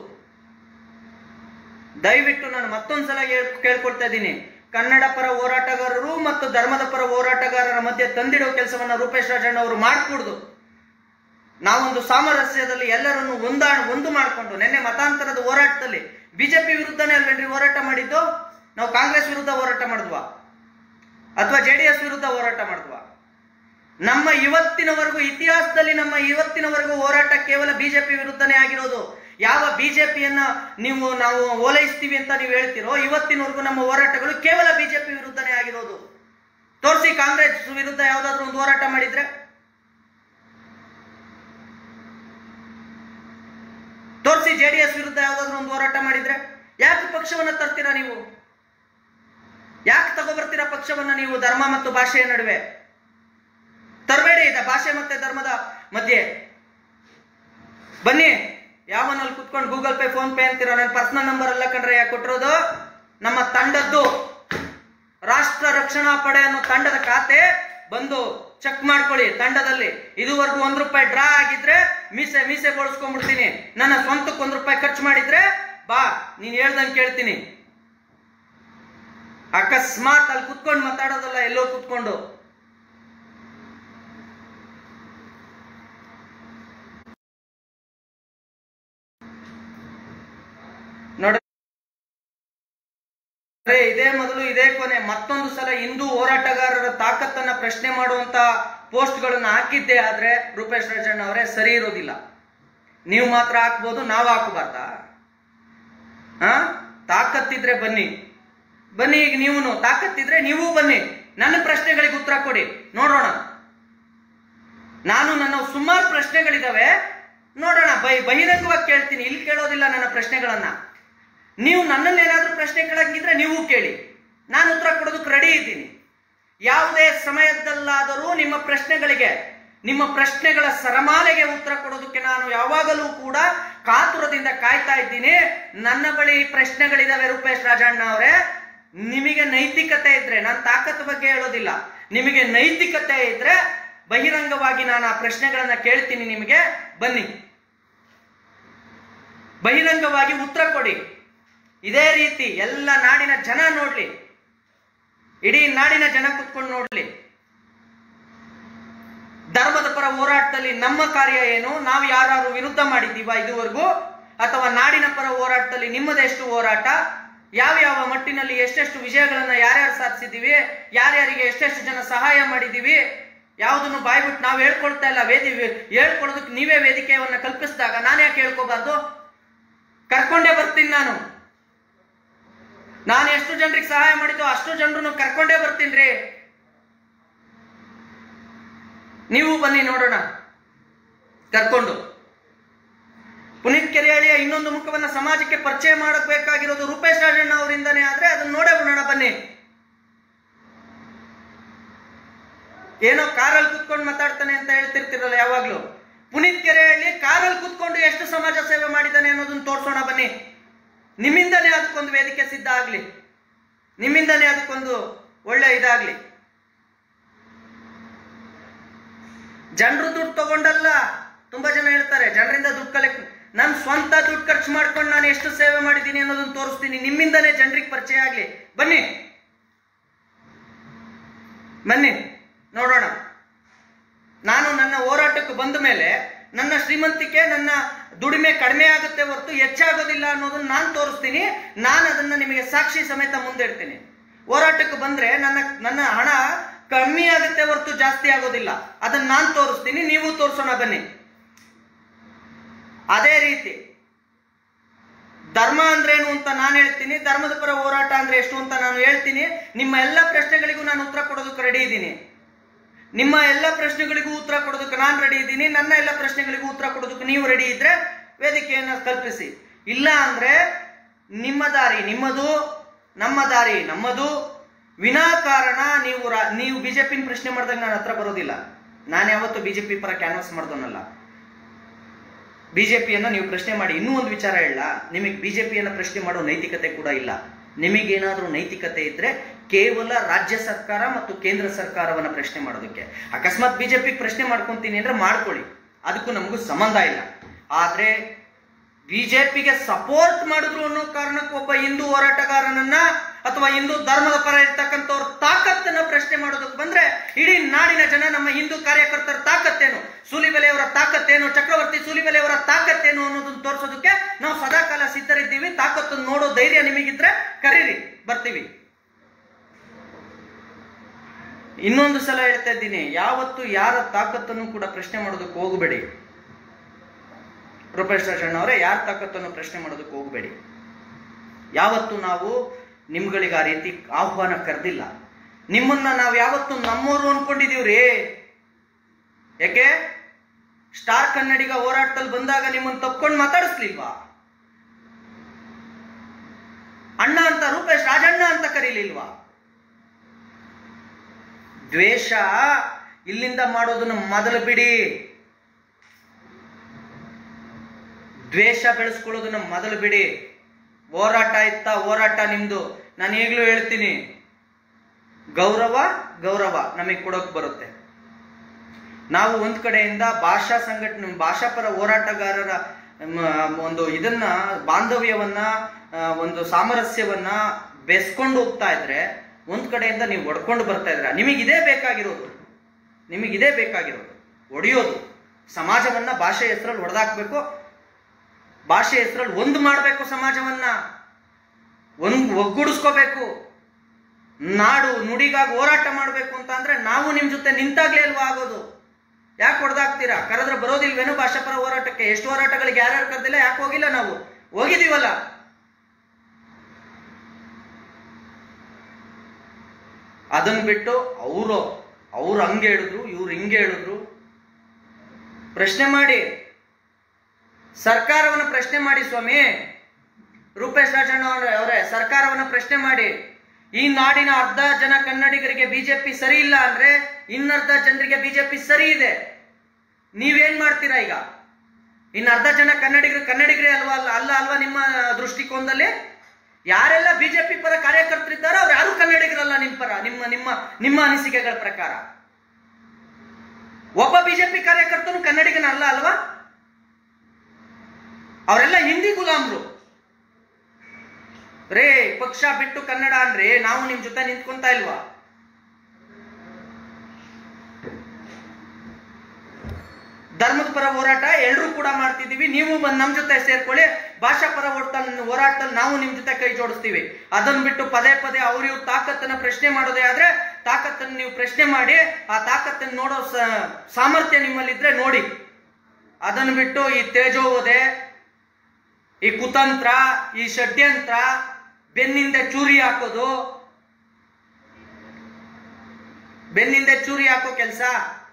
ದಯವಿಟ್ಟು ನಾನು ಮತ್ತೊಂದ್ಸಲ ಹೇಳ್- ಕೇಳ್ಕೊಳ್ತಾ ಇದ್ದೀನಿ ಕನ್ನಡ ಪರ ಹೋರಾಟಗಾರರು ಮತ್ತು ಧರ್ಮದ ಪರ ಹೋರಾಟಗಾರರ ಮಧ್ಯೆ ತಂದಿಡೋ ಕೆಲಸವನ್ನ ರೂಪೇಶ್ ರಾಜಣ್ಣ ಅವರು ಮಾಡ್ಕೂಡ್ದು ನಾವೊಂದು ಸಾಮರಸ್ಯದಲ್ಲಿ ಎಲ್ಲರನ್ನು ಒಂದಾ ಒಂದು ಮಾಡಿಕೊಂಡು ನಿನ್ನೆ ಮತಾಂತರದ ಹೋರಾಟದಲ್ಲಿ ಬಿಜೆಪಿ ವಿರುದ್ಧನೇ ಅಲ್ವೇನ್ರಿ ಹೋರಾಟ ಮಾಡಿದ್ದು ನಾವು ಕಾಂಗ್ರೆಸ್ ವಿರುದ್ಧ ಹೋರಾಟ ಮಾಡಿದ್ವಾ ಅಥವಾ ಜೆ ಡಿ ಎಸ್ ವಿರುದ್ಧ ಹೋರಾಟ ಮಾಡಿದ್ವಾ ನಮ್ಮ ಇವತ್ತಿನವರೆಗೂ ಇತಿಹಾಸದಲ್ಲಿ ನಮ್ಮ ಇವತ್ತಿನವರೆಗೂ ಹೋರಾಟ ಕೇವಲ ಬಿಜೆಪಿ ವಿರುದ್ಧನೇ ಆಗಿರೋದು ಯಾವ ಬಿಜೆಪಿಯನ್ನ ನೀವು ನಾವು ಓಲೈಸ್ತೀವಿ ಅಂತ ನೀವು ಹೇಳ್ತಿರೋ ಇವತ್ತಿನವರೆಗೂ ನಮ್ಮ ಹೋರಾಟಗಳು ಕೇವಲ ಬಿಜೆಪಿ ವಿರುದ್ಧನೇ ಆಗಿರೋದು ತೋರಿಸಿ ಕಾಂಗ್ರೆಸ್ ವಿರುದ್ಧ ಯಾವ್ದಾದ್ರು ಒಂದು ಹೋರಾಟ ಮಾಡಿದ್ರೆ ತೋರಿಸಿ ಜೆ ಡಿ ಎಸ್ ವಿರುದ್ಧ ಯಾವ್ದಾದ್ರು ಒಂದು ಹೋರಾಟ ಮಾಡಿದ್ರೆ ಯಾಕೆ ಪಕ್ಷವನ್ನ ತರ್ತೀರಾ ನೀವು ಯಾಕೆ ತಗೋಬರ್ತೀರಾ ಪಕ್ಷವನ್ನ ನೀವು ಧರ್ಮ ಮತ್ತು ಭಾಷೆಯ ನಡುವೆ ತರಬೇಡಿ ಇದೆ ಭಾಷೆ ಮತ್ತೆ ಧರ್ಮದ ಮಧ್ಯೆ ಬನ್ನಿ ಯಾವನಲ್ಲಿ ಕುತ್ಕೊಂಡು ಗೂಗಲ್ ಪೇ ಫೋನ್ ಪೇ ಅಂತೀರ ನನ್ನ ಪರ್ಸನಲ್ ನಂಬರ್ ಅಲ್ಲ ಕಂಡ್ರೆ ಯಾಕೆ ಕೊಟ್ಟಿರೋದು ನಮ್ಮ ತಂಡದ್ದು ರಾಷ್ಟ್ರ ರಕ್ಷಣಾ ಪಡೆ ಅನ್ನೋ ತಂಡದ ಖಾತೆ ಬಂದು ಚೆಕ್ ಮಾಡ್ಕೊಳ್ಳಿ ತಂಡದಲ್ಲಿ ಇದುವರೆಗೂ ಒಂದ್ ರೂಪಾಯಿ ಡ್ರಾ ಆಗಿದ್ರೆ ಮೀಸೆ ಮೀಸೆ ಬಳಸ್ಕೊಂಡ್ಬಿಡ್ತೀನಿ ನನ್ನ ಸ್ವಂತಕ್ಕೆ ಒಂದ್ ರೂಪಾಯಿ ಖರ್ಚು ಮಾಡಿದ್ರೆ ಬಾ ನೀನ್ ಹೇಳ್ದಂಗೆ ಕೇಳ್ತೀನಿ ಅಕಸ್ಮಾತ್ ಅಲ್ಲಿ ಕುತ್ಕೊಂಡು ಮಾತಾಡೋದಲ್ಲ ಎಲ್ಲೋ ಕುತ್ಕೊಂಡು ನೋಡ ಅರೆ ಇದೇ ಮೊದಲು ಇದೇ ಕೊನೆ ಮತ್ತೊಂದು ಸಲ ಹಿಂದೂ ಹೋರಾಟಗಾರರ ತಾಕತ್ತನ್ನ ಪ್ರಶ್ನೆ ಮಾಡುವಂತ ಪೋಸ್ಟ್ಗಳನ್ನ ಹಾಕಿದ್ದೆ ಆದ್ರೆ ರೂಪೇಶ್ ರಾಜಣ್ಣ ಅವರೇ ಸರಿ ಇರೋದಿಲ್ಲ ನೀವು ಮಾತ್ರ ಹಾಕ್ಬೋದು ನಾವು ಹಾಕಬಾರ್ದಾ ಹಾ ತಾಕತ್ತಿದ್ರೆ ಬನ್ನಿ ಬನ್ನಿ ಈಗ ನೀವು ತಾಕತ್ತಿದ್ರೆ ನೀವು ಬನ್ನಿ ನನ್ನ ಪ್ರಶ್ನೆಗಳಿಗೆ ಉತ್ತರ ಕೊಡಿ ನೋಡೋಣ ನಾನು ನನ್ನ ಸುಮಾರು ಪ್ರಶ್ನೆಗಳಿದಾವೆ ನೋಡೋಣ ಬೈ ಬಹಿರಂಗವಾಗಿ ಕೇಳ್ತೀನಿ ಇಲ್ಲಿ ಕೇಳೋದಿಲ್ಲ ನನ್ನ ಪ್ರಶ್ನೆಗಳನ್ನ ನೀವು ನನ್ನಲ್ಲಿ ಏನಾದ್ರೂ ಪ್ರಶ್ನೆ ಕೇಳಂಗಿದ್ರೆ ನೀವು ಕೇಳಿ ನಾನು ಉತ್ತರ ಕೊಡೋದಕ್ಕೆ ರೆಡಿ ಇದ್ದೀನಿ ಯಾವುದೇ ಸಮಯದಲ್ಲಾದರೂ ನಿಮ್ಮ ಪ್ರಶ್ನೆಗಳಿಗೆ ನಿಮ್ಮ ಪ್ರಶ್ನೆಗಳ ಸರಮಾಲೆಗೆ ಉತ್ತರ ಕೊಡೋದಕ್ಕೆ ನಾನು ಯಾವಾಗಲೂ ಕೂಡ ಕಾತುರದಿಂದ ಕಾಯ್ತಾ ಇದ್ದೀನಿ ನನ್ನ ಬಳಿ ಪ್ರಶ್ನೆಗಳಿದಾವೆ ರೂಪೇಶ್ ರಾಜಣ್ಣ ಅವರೇ ನಿಮಗೆ ನೈತಿಕತೆ ಇದ್ರೆ ನಾನು ತಾಕತ್ ಬಗ್ಗೆ ಹೇಳೋದಿಲ್ಲ ನಿಮಗೆ ನೈತಿಕತೆ ಇದ್ರೆ ಬಹಿರಂಗವಾಗಿ ನಾನು ಆ ಪ್ರಶ್ನೆಗಳನ್ನ ಕೇಳ್ತೀನಿ ನಿಮಗೆ ಬನ್ನಿ ಬಹಿರಂಗವಾಗಿ ಉತ್ತರ ಕೊಡಿ ಇದೇ ರೀತಿ ಎಲ್ಲ ನಾಡಿನ ಜನ ನೋಡ್ಲಿ ಇಡೀ ನಾಡಿನ ಜನ ಕುತ್ಕೊಂಡು ನೋಡ್ಲಿ ಧರ್ಮದ ಪರ ಹೋರಾಟದಲ್ಲಿ ನಮ್ಮ ಕಾರ್ಯ ಏನು ನಾವು ಯಾರು ವಿರುದ್ಧ ಮಾಡಿದ್ದೀವ ಇದುವರೆಗೂ ಅಥವಾ ನಾಡಿನ ಪರ ಹೋರಾಟದಲ್ಲಿ ನಿಮ್ಮದೆಷ್ಟು ಹೋರಾಟ ಯಾವ ಯಾವ ಮಟ್ಟಿನಲ್ಲಿ ಎಷ್ಟೆಷ್ಟು ವಿಜಯಗಳನ್ನ ಯಾರ್ಯಾರು ಸಾಧಿಸಿದೀವಿ ಯಾರ್ಯಾರಿಗೆ ಎಷ್ಟೆಷ್ಟು ಜನ ಸಹಾಯ ಮಾಡಿದೀವಿ ಯಾವುದನ್ನು ಬಾಯ್ಬಿಟ್ಟು ನಾವು ಹೇಳ್ಕೊಳ್ತಾ ಇಲ್ಲ ವೇದಿ ಹೇಳ್ಕೊಳೋದಕ್ಕೆ ನೀವೇ ವೇದಿಕೆಯನ್ನ ಕಲ್ಪಿಸಿದಾಗ ನಾನು ಯಾಕೆ ಹೇಳ್ಕೋಬಾರ್ದು ಕರ್ಕೊಂಡೇ ಬರ್ತೀನಿ ನಾನು ನಾನು ಎಷ್ಟು ಜನರಿಗೆ ಸಹಾಯ ಮಾಡಿದ್ದು ಅಷ್ಟು ಜನರನ್ನು ಕರ್ಕೊಂಡೇ ಬರ್ತೀನಿ ನೀವು ಬನ್ನಿ ನೋಡೋಣ ಕರ್ಕೊಂಡು ಪುನೀತ್ ಕೆರೆಯಾಳಿಯ ಇನ್ನೊಂದು ಮುಖವನ್ನ ಸಮಾಜಕ್ಕೆ ಪರಿಚಯ ಮಾಡಬೇಕಾಗಿರೋದು ರೂಪೇಶ್ ರಾಜಣ್ಣ ಅವರಿಂದನೇ ಆದ್ರೆ ಅದನ್ನ ನೋಡೇ ಬಿಡೋಣ ಬನ್ನಿ ಏನೋ ಕಾರಲ್ಲಿ ಕುತ್ಕೊಂಡು ಮಾತಾಡ್ತಾನೆ ಅಂತ ಹೇಳ್ತಿರ್ತಿರಲ್ಲ ಯಾವಾಗ್ಲೂ ಪುನೀತ್ ಕೆರೆಹಳ್ಳಿ ಕಾರಲ್ಲಿ ಕುತ್ಕೊಂಡು ಎಷ್ಟು ಸಮಾಜ ಸೇವೆ ಮಾಡಿದ್ದಾನೆ ಅನ್ನೋದನ್ನ ತೋರ್ಸೋಣ ಬನ್ನಿ ನಿಮ್ಮಿಂದನೇ ಅದಕ್ಕೊಂದು ವೇದಿಕೆ ಸಿದ್ಧ ಆಗ್ಲಿ ನಿಮ್ಮಿಂದನೇ ಅದಕ್ಕೊಂದು ಒಳ್ಳೆ ಇದಾಗ್ಲಿ ಜನರು ದುಡ್ಡು ತಗೊಂಡಲ್ಲ ತುಂಬಾ ಜನ ಹೇಳ್ತಾರೆ ಜನರಿಂದ ದುಡ್ಡು ಕಲೆಕ್ಟ್ ನಾನು ಸ್ವಂತ ದುಡ್ಡು ಖರ್ಚು ಮಾಡ್ಕೊಂಡು ನಾನು ಎಷ್ಟು ಸೇವೆ ಮಾಡಿದ್ದೀನಿ ಅನ್ನೋದನ್ನ ತೋರಿಸ್ತೀನಿ ನಿಮ್ಮಿಂದನೇ ಜನರಿಗೆ ಪರಿಚಯ ಆಗ್ಲಿ ಬನ್ನಿ ಬನ್ನಿ ನೋಡೋಣ ನಾನು ನನ್ನ ಹೋರಾಟಕ್ಕೆ ಬಂದ ಮೇಲೆ ನನ್ನ ಶ್ರೀಮಂತಿಕೆ ನನ್ನ ದುಡಿಮೆ ಕಡಿಮೆ ಆಗುತ್ತೆ ಹೊರತು ಹೆಚ್ಚಾಗೋದಿಲ್ಲ ಅನ್ನೋದನ್ನ ನಾನು ತೋರಿಸ್ತೀನಿ ನಾನು ಅದನ್ನ ನಿಮಗೆ ಸಾಕ್ಷಿ ಸಮೇತ ಮುಂದಿಡ್ತೀನಿ ಹೋರಾಟಕ್ಕೆ ಬಂದ್ರೆ ನನ್ನ ನನ್ನ ಹಣ ಕಮ್ಮಿ ಆಗುತ್ತೆ ಹೊರತು ಜಾಸ್ತಿ ಆಗೋದಿಲ್ಲ ಅದನ್ನ ನಾನು ತೋರಿಸ್ತೀನಿ ನೀವು ತೋರಿಸೋಣ ಬನ್ನಿ ಅದೇ ರೀತಿ ಧರ್ಮ ಅಂದ್ರೇನು ಅಂತ ನಾನು ಹೇಳ್ತೀನಿ ಧರ್ಮದ ಪರ ಹೋರಾಟ ಅಂದ್ರೆ ಎಷ್ಟು ಅಂತ ನಾನು ಹೇಳ್ತೀನಿ ನಿಮ್ಮ ಎಲ್ಲ ಪ್ರಶ್ನೆಗಳಿಗೂ ನಾನು ಉತ್ತರ ಕೊಡೋದಕ್ಕೆ ರೆಡಿ ಇದ್ದೀನಿ ನಿಮ್ಮ ಎಲ್ಲ ಪ್ರಶ್ನೆಗಳಿಗೂ ಉತ್ತರ ಕೊಡೋದಕ್ಕೆ ನಾನು ರೆಡಿ ಇದ್ದೀನಿ ನನ್ನ ಎಲ್ಲ ಪ್ರಶ್ನೆಗಳಿಗೂ ಉತ್ತರ ಕೊಡೋದಕ್ಕೆ ನೀವು ರೆಡಿ ಇದ್ರೆ ವೇದಿಕೆಯನ್ನು ಕಲ್ಪಿಸಿ ಇಲ್ಲ ಅಂದ್ರೆ ನಿಮ್ಮ ದಾರಿ ನಿಮ್ಮದು ನಮ್ಮ ದಾರಿ ನಮ್ಮದು ವಿನಾಕಾರಣ ನೀವು ರಾ- ನೀವು ಬಿಜೆಪಿನ ಪ್ರಶ್ನೆ ಮಾಡಿದಾಗ ನಾನು ಹತ್ರ ಬರೋದಿಲ್ಲ ನಾನು ಯಾವತ್ತು ಬಿಜೆಪಿ ಪರ ಕ್ಯಾನ್ವಾಸ್ ಮಾಡ್ದೋನಲ್ಲ ಬಿಜೆಪಿಯನ್ನ ನೀವು ಪ್ರಶ್ನೆ ಮಾಡಿ ಇನ್ನೂ ಒಂದು ವಿಚಾರ ಹೇಳ ನಿಮಗೆ ಬಿಜೆಪಿಯನ್ನ ಪ್ರಶ್ನೆ ಮಾಡೋ ನೈತಿಕತೆ ಕೂಡ ಇಲ್ಲ ನಿಮಗೇನಾದ್ರೂ ನೈತಿಕತೆ ಇದ್ರೆ ಕೇವಲ ರಾಜ್ಯ ಸರ್ಕಾರ ಮತ್ತು ಕೇಂದ್ರ ಸರ್ಕಾರವನ್ನ ಪ್ರಶ್ನೆ ಮಾಡೋದಕ್ಕೆ ಅಕಸ್ಮಾತ್ ಬಿಜೆಪಿ ಪ್ರಶ್ನೆ ಮಾಡ್ಕೊಂತೀನಿ ಅಂದ್ರೆ ಮಾಡ್ಕೊಳ್ಳಿ ಅದಕ್ಕೂ ನಮಗೂ ಸಂಬಂಧ ಇಲ್ಲ ಆದ್ರೆ ಬಿಜೆಪಿಗೆ ಸಪೋರ್ಟ್ ಮಾಡಿದ್ರು ಅನ್ನೋ ಕಾರಣಕ್ಕೆ ಒಬ್ಬ ಹಿಂದೂ ಹೋರಾಟಗಾರನನ್ನ ಅಥವಾ ಹಿಂದೂ ಧರ್ಮದ ಪರ ಇರ್ತಕ್ಕಂಥವ್ರ ತಾಕತ್ತನ್ನ ಪ್ರಶ್ನೆ ಮಾಡೋದಕ್ಕೆ ಬಂದ್ರೆ ಇಡೀ ನಾಡಿನ ಜನ ನಮ್ಮ ಹಿಂದೂ ಕಾರ್ಯಕರ್ತರ ತಾಕತ್ತೇನು ಸೂಲಿಬೆಲೆಯವರ ತಾಕತ್ತೇನು ಚಕ್ರವರ್ತಿ ಸೂಲಿಬೆಲೆಯವರ ತಾಕತ್ತೇನು ಅನ್ನೋದನ್ನ ತೋರಿಸೋದಕ್ಕೆ ನಾವು ಸದಾಕಾಲ ಸಿದ್ಧರಿದ್ದೀವಿ ತಾಕತ್ತನ್ನು ನೋಡೋ ಧೈರ್ಯ ನಿಮಗಿದ್ರೆ ಕರೀರಿ ಬರ್ತೀವಿ ಇನ್ನೊಂದು ಸಲ ಹೇಳ್ತಾ ಇದ್ದೀನಿ ಯಾವತ್ತು ಯಾರ ತಾಕತ್ತನ್ನು ಕೂಡ ಪ್ರಶ್ನೆ ಮಾಡೋದಕ್ಕೆ ಹೋಗಬೇಡಿ ರೂಪೇಶ್ ರಾಜಣ್ಣ ಅವರೇ ಯಾರ ತಾಕತ್ತನ್ನು ಪ್ರಶ್ನೆ ಮಾಡೋದಕ್ಕೆ ಹೋಗಬೇಡಿ ಯಾವತ್ತು ನಾವು ನಿಮ್ಗಳಿಗೆ ಆ ರೀತಿ ಆಹ್ವಾನ ಕರೆದಿಲ್ಲ ನಿಮ್ಮನ್ನ ನಾವು ಯಾವತ್ತು ನಮ್ಮವರು ಅನ್ಕೊಂಡಿದೀವ್ರಿ ಯಾಕೆ ಸ್ಟಾರ್ ಕನ್ನಡಿಗ ಹೋರಾಟದಲ್ಲಿ ಬಂದಾಗ ನಿಮ್ಮನ್ನ ತಪ್ಕೊಂಡು ಮಾತಾಡಿಸ್ಲಿಲ್ವಾ ಅಣ್ಣ ಅಂತ ರೂಪೇಶ್ ರಾಜಣ್ಣ ಅಂತ ಕರೀಲಿಲ್ವಾ ದ್ವೇಷ ಇಲ್ಲಿಂದ ಮಾಡೋದನ್ನ ಮೊದಲು ಬಿಡಿ ದ್ವೇಷ ಬೆಳೆಸ್ಕೊಳ್ಳೋದನ್ನ ಮೊದಲು ಬಿಡಿ ಹೋರಾಟ ಇತ್ತ ಹೋರಾಟ ನಿಮ್ದು ನಾನು ಈಗಲೂ ಹೇಳ್ತೀನಿ ಗೌರವ ಗೌರವ ನಮಗೆ ಕೊಡೋಕ್ ಬರುತ್ತೆ ನಾವು ಒಂದ್ ಕಡೆಯಿಂದ ಭಾಷಾ ಸಂಘಟನೆ ಭಾಷಾಪರ ಹೋರಾಟಗಾರರ ಮ್, ಒಂದು ಇದನ್ನ ಬಾಂಧವ್ಯವನ್ನ ಆ, ಒಂದು ಸಾಮರಸ್ಯವನ್ನ ಬೆಸ್ಕೊಂಡು ಹೋಗ್ತಾ ಇದ್ರೆ ಒಂದ್ ಕಡೆಯಿಂದ ನೀವು ಒಡ್ಕೊಂಡು ಬರ್ತಾ ಇದ್ರ ನಿಮಗೆ ಇದೇ ಬೇಕಾಗಿರೋದು ನಿಮಗಿದೇ ಬೇಕಾಗಿರೋದು ಒಡೆಯೋದು ಸಮಾಜವನ್ನ ಭಾಷೆ ಹೆಸರಲ್ಲಿ ಹೊಡೆದಾಕ್ಬೇಕು ಭಾಷೆ ಹೆಸರಲ್ಲಿ ಒಂದು ಮಾಡಬೇಕು ಸಮಾಜವನ್ನ ಒಂದ್ ಒಗ್ಗೂಡಿಸ್ಕೋಬೇಕು ನಾಡು ನುಡಿಗಾಗಿ ಹೋರಾಟ ಮಾಡಬೇಕು ಅಂತ ಅಂದ್ರೆ ನಾವು ನಿಮ್ ಜೊತೆ ನಿಂತಾಗ್ಲೇ ಅಲ್ವಾ ಆಗೋದು ಯಾಕೆ ಹೊಡೆದಾಕ್ತೀರಾ ಕರೆದ್ರೆ ಬರೋದಿಲ್ವೇನೋ ಭಾಷಾಪರ ಹೋರಾಟಕ್ಕೆ ಎಷ್ಟು ಹೋರಾಟಗಳಿಗೆ ಯಾರ್ಯಾರು ಕರೆದಿಲ್ಲ ಯಾಕೆ ಹೋಗಿಲ್ಲ ನಾವು ಹೋಗಿದೀವಲ್ಲ ಅದನ್ನ ಬಿಟ್ಟು ಅವರು ಅವ್ರು ಹಂಗೆ ಹೇಳಿದ್ರು ಇವ್ರು ಹಿಂಗೆ ಹೇಳಿದ್ರು ಪ್ರಶ್ನೆ ಮಾಡಿ ಸರ್ಕಾರವನ್ನ ಪ್ರಶ್ನೆ ಮಾಡಿ ಸ್ವಾಮಿ ರೂಪೇಶ್ ರಾಜಣ್ಣ ಅವ್ರೆ- ಅವರೇ ಸರ್ಕಾರವನ್ನ ಪ್ರಶ್ನೆ ಮಾಡಿ ಈ ನಾಡಿನ ಅರ್ಧ ಜನ ಕನ್ನಡಿಗರಿಗೆ ಬಿಜೆಪಿ ಸರಿ ಇಲ್ಲ ಅಂದ್ರೆ ಇನ್ನರ್ಧ ಜನರಿಗೆ ಬಿಜೆಪಿ ಸರಿ ಇದೆ ನೀವೇನ್ ಮಾಡ್ತೀರಾ ಈಗ ಇನ್ನು ಅರ್ಧ ಜನ ಕನ್ನಡಿಗರು ಕನ್ನಡಿಗರೇ ಅಲ್ವಾ ಅಲ್ಲ ಅಲ್ಲ ಅಲ್ವಾ ನಿಮ್ಮ ದೃಷ್ಟಿಕೋನದಲ್ಲಿ ಯಾರೆಲ್ಲ ಬಿಜೆಪಿ ಪರ ಕಾರ್ಯಕರ್ತರಿದ್ದಾರೋ ಅವ್ರು ಯಾರು ಕನ್ನಡಿಗರಲ್ಲ ನಿಮ್ಮ ಪರ ನಿಮ್ಮ ನಿಮ್ಮ ನಿಮ್ಮ ಅನಿಸಿಕೆಗಳ ಪ್ರಕಾರ ಒಬ್ಬ ಬಿಜೆಪಿ ಕಾರ್ಯಕರ್ತನು ಕನ್ನಡಿಗನ ಅಲ್ಲ ಅಲ್ವಾ ಅವರೆಲ್ಲ ಹಿಂದಿ ಗುಲಾಮ್ರು ರೇ ಪಕ್ಷ ಬಿಟ್ಟು ಕನ್ನಡ ಅಂದ್ರೆ ನಾವು ನಿಮ್ ಜೊತೆ ನಿಂತ್ಕೊಂತ ಇಲ್ವಾ ಧರ್ಮದ ಪರ ಹೋರಾಟ ಎಲ್ಲರೂ ಕೂಡ ಮಾಡ್ತಿದೀವಿ ನೀವು ಬಂದ್ ನಮ್ ಜೊತೆ ಸೇರ್ಕೊಳ್ಳಿ ಭಾಷಾ ಪರ ಹೋರಾಟ ಹೋರಾಟದಲ್ಲಿ ನಾವು ನಿಮ್ ಜೊತೆ ಕೈ ಜೋಡಿಸ್ತೀವಿ ಅದನ್ನ ಬಿಟ್ಟು ಪದೇ ಪದೇ ಅವ್ರ ಇವ್ರ ತಾಕತ್ತನ್ನ ಪ್ರಶ್ನೆ ಮಾಡೋದೇ ಆದ್ರೆ ತಾಕತ್ತನ್ನ ನೀವು ಪ್ರಶ್ನೆ ಮಾಡಿ ಆ ತಾಕತ್ತನ್ನ ನೋಡೋ ಸ- ಸಾಮರ್ಥ್ಯ ನಿಮ್ಮಲ್ಲಿದ್ರೆ ನೋಡಿ ಅದನ್ನ ಬಿಟ್ಟು ಈ ತೇಜೋವಧೆ ಈ ಕುತಂತ್ರ ಈ ಷಡ್ಯಂತ್ರ ಬೆನ್ನಿಂದ ಚೂರಿ ಹಾಕೋದು ಬೆನ್ನಿಂದ ಚೂರಿ ಹಾಕೋ ಕೆಲಸ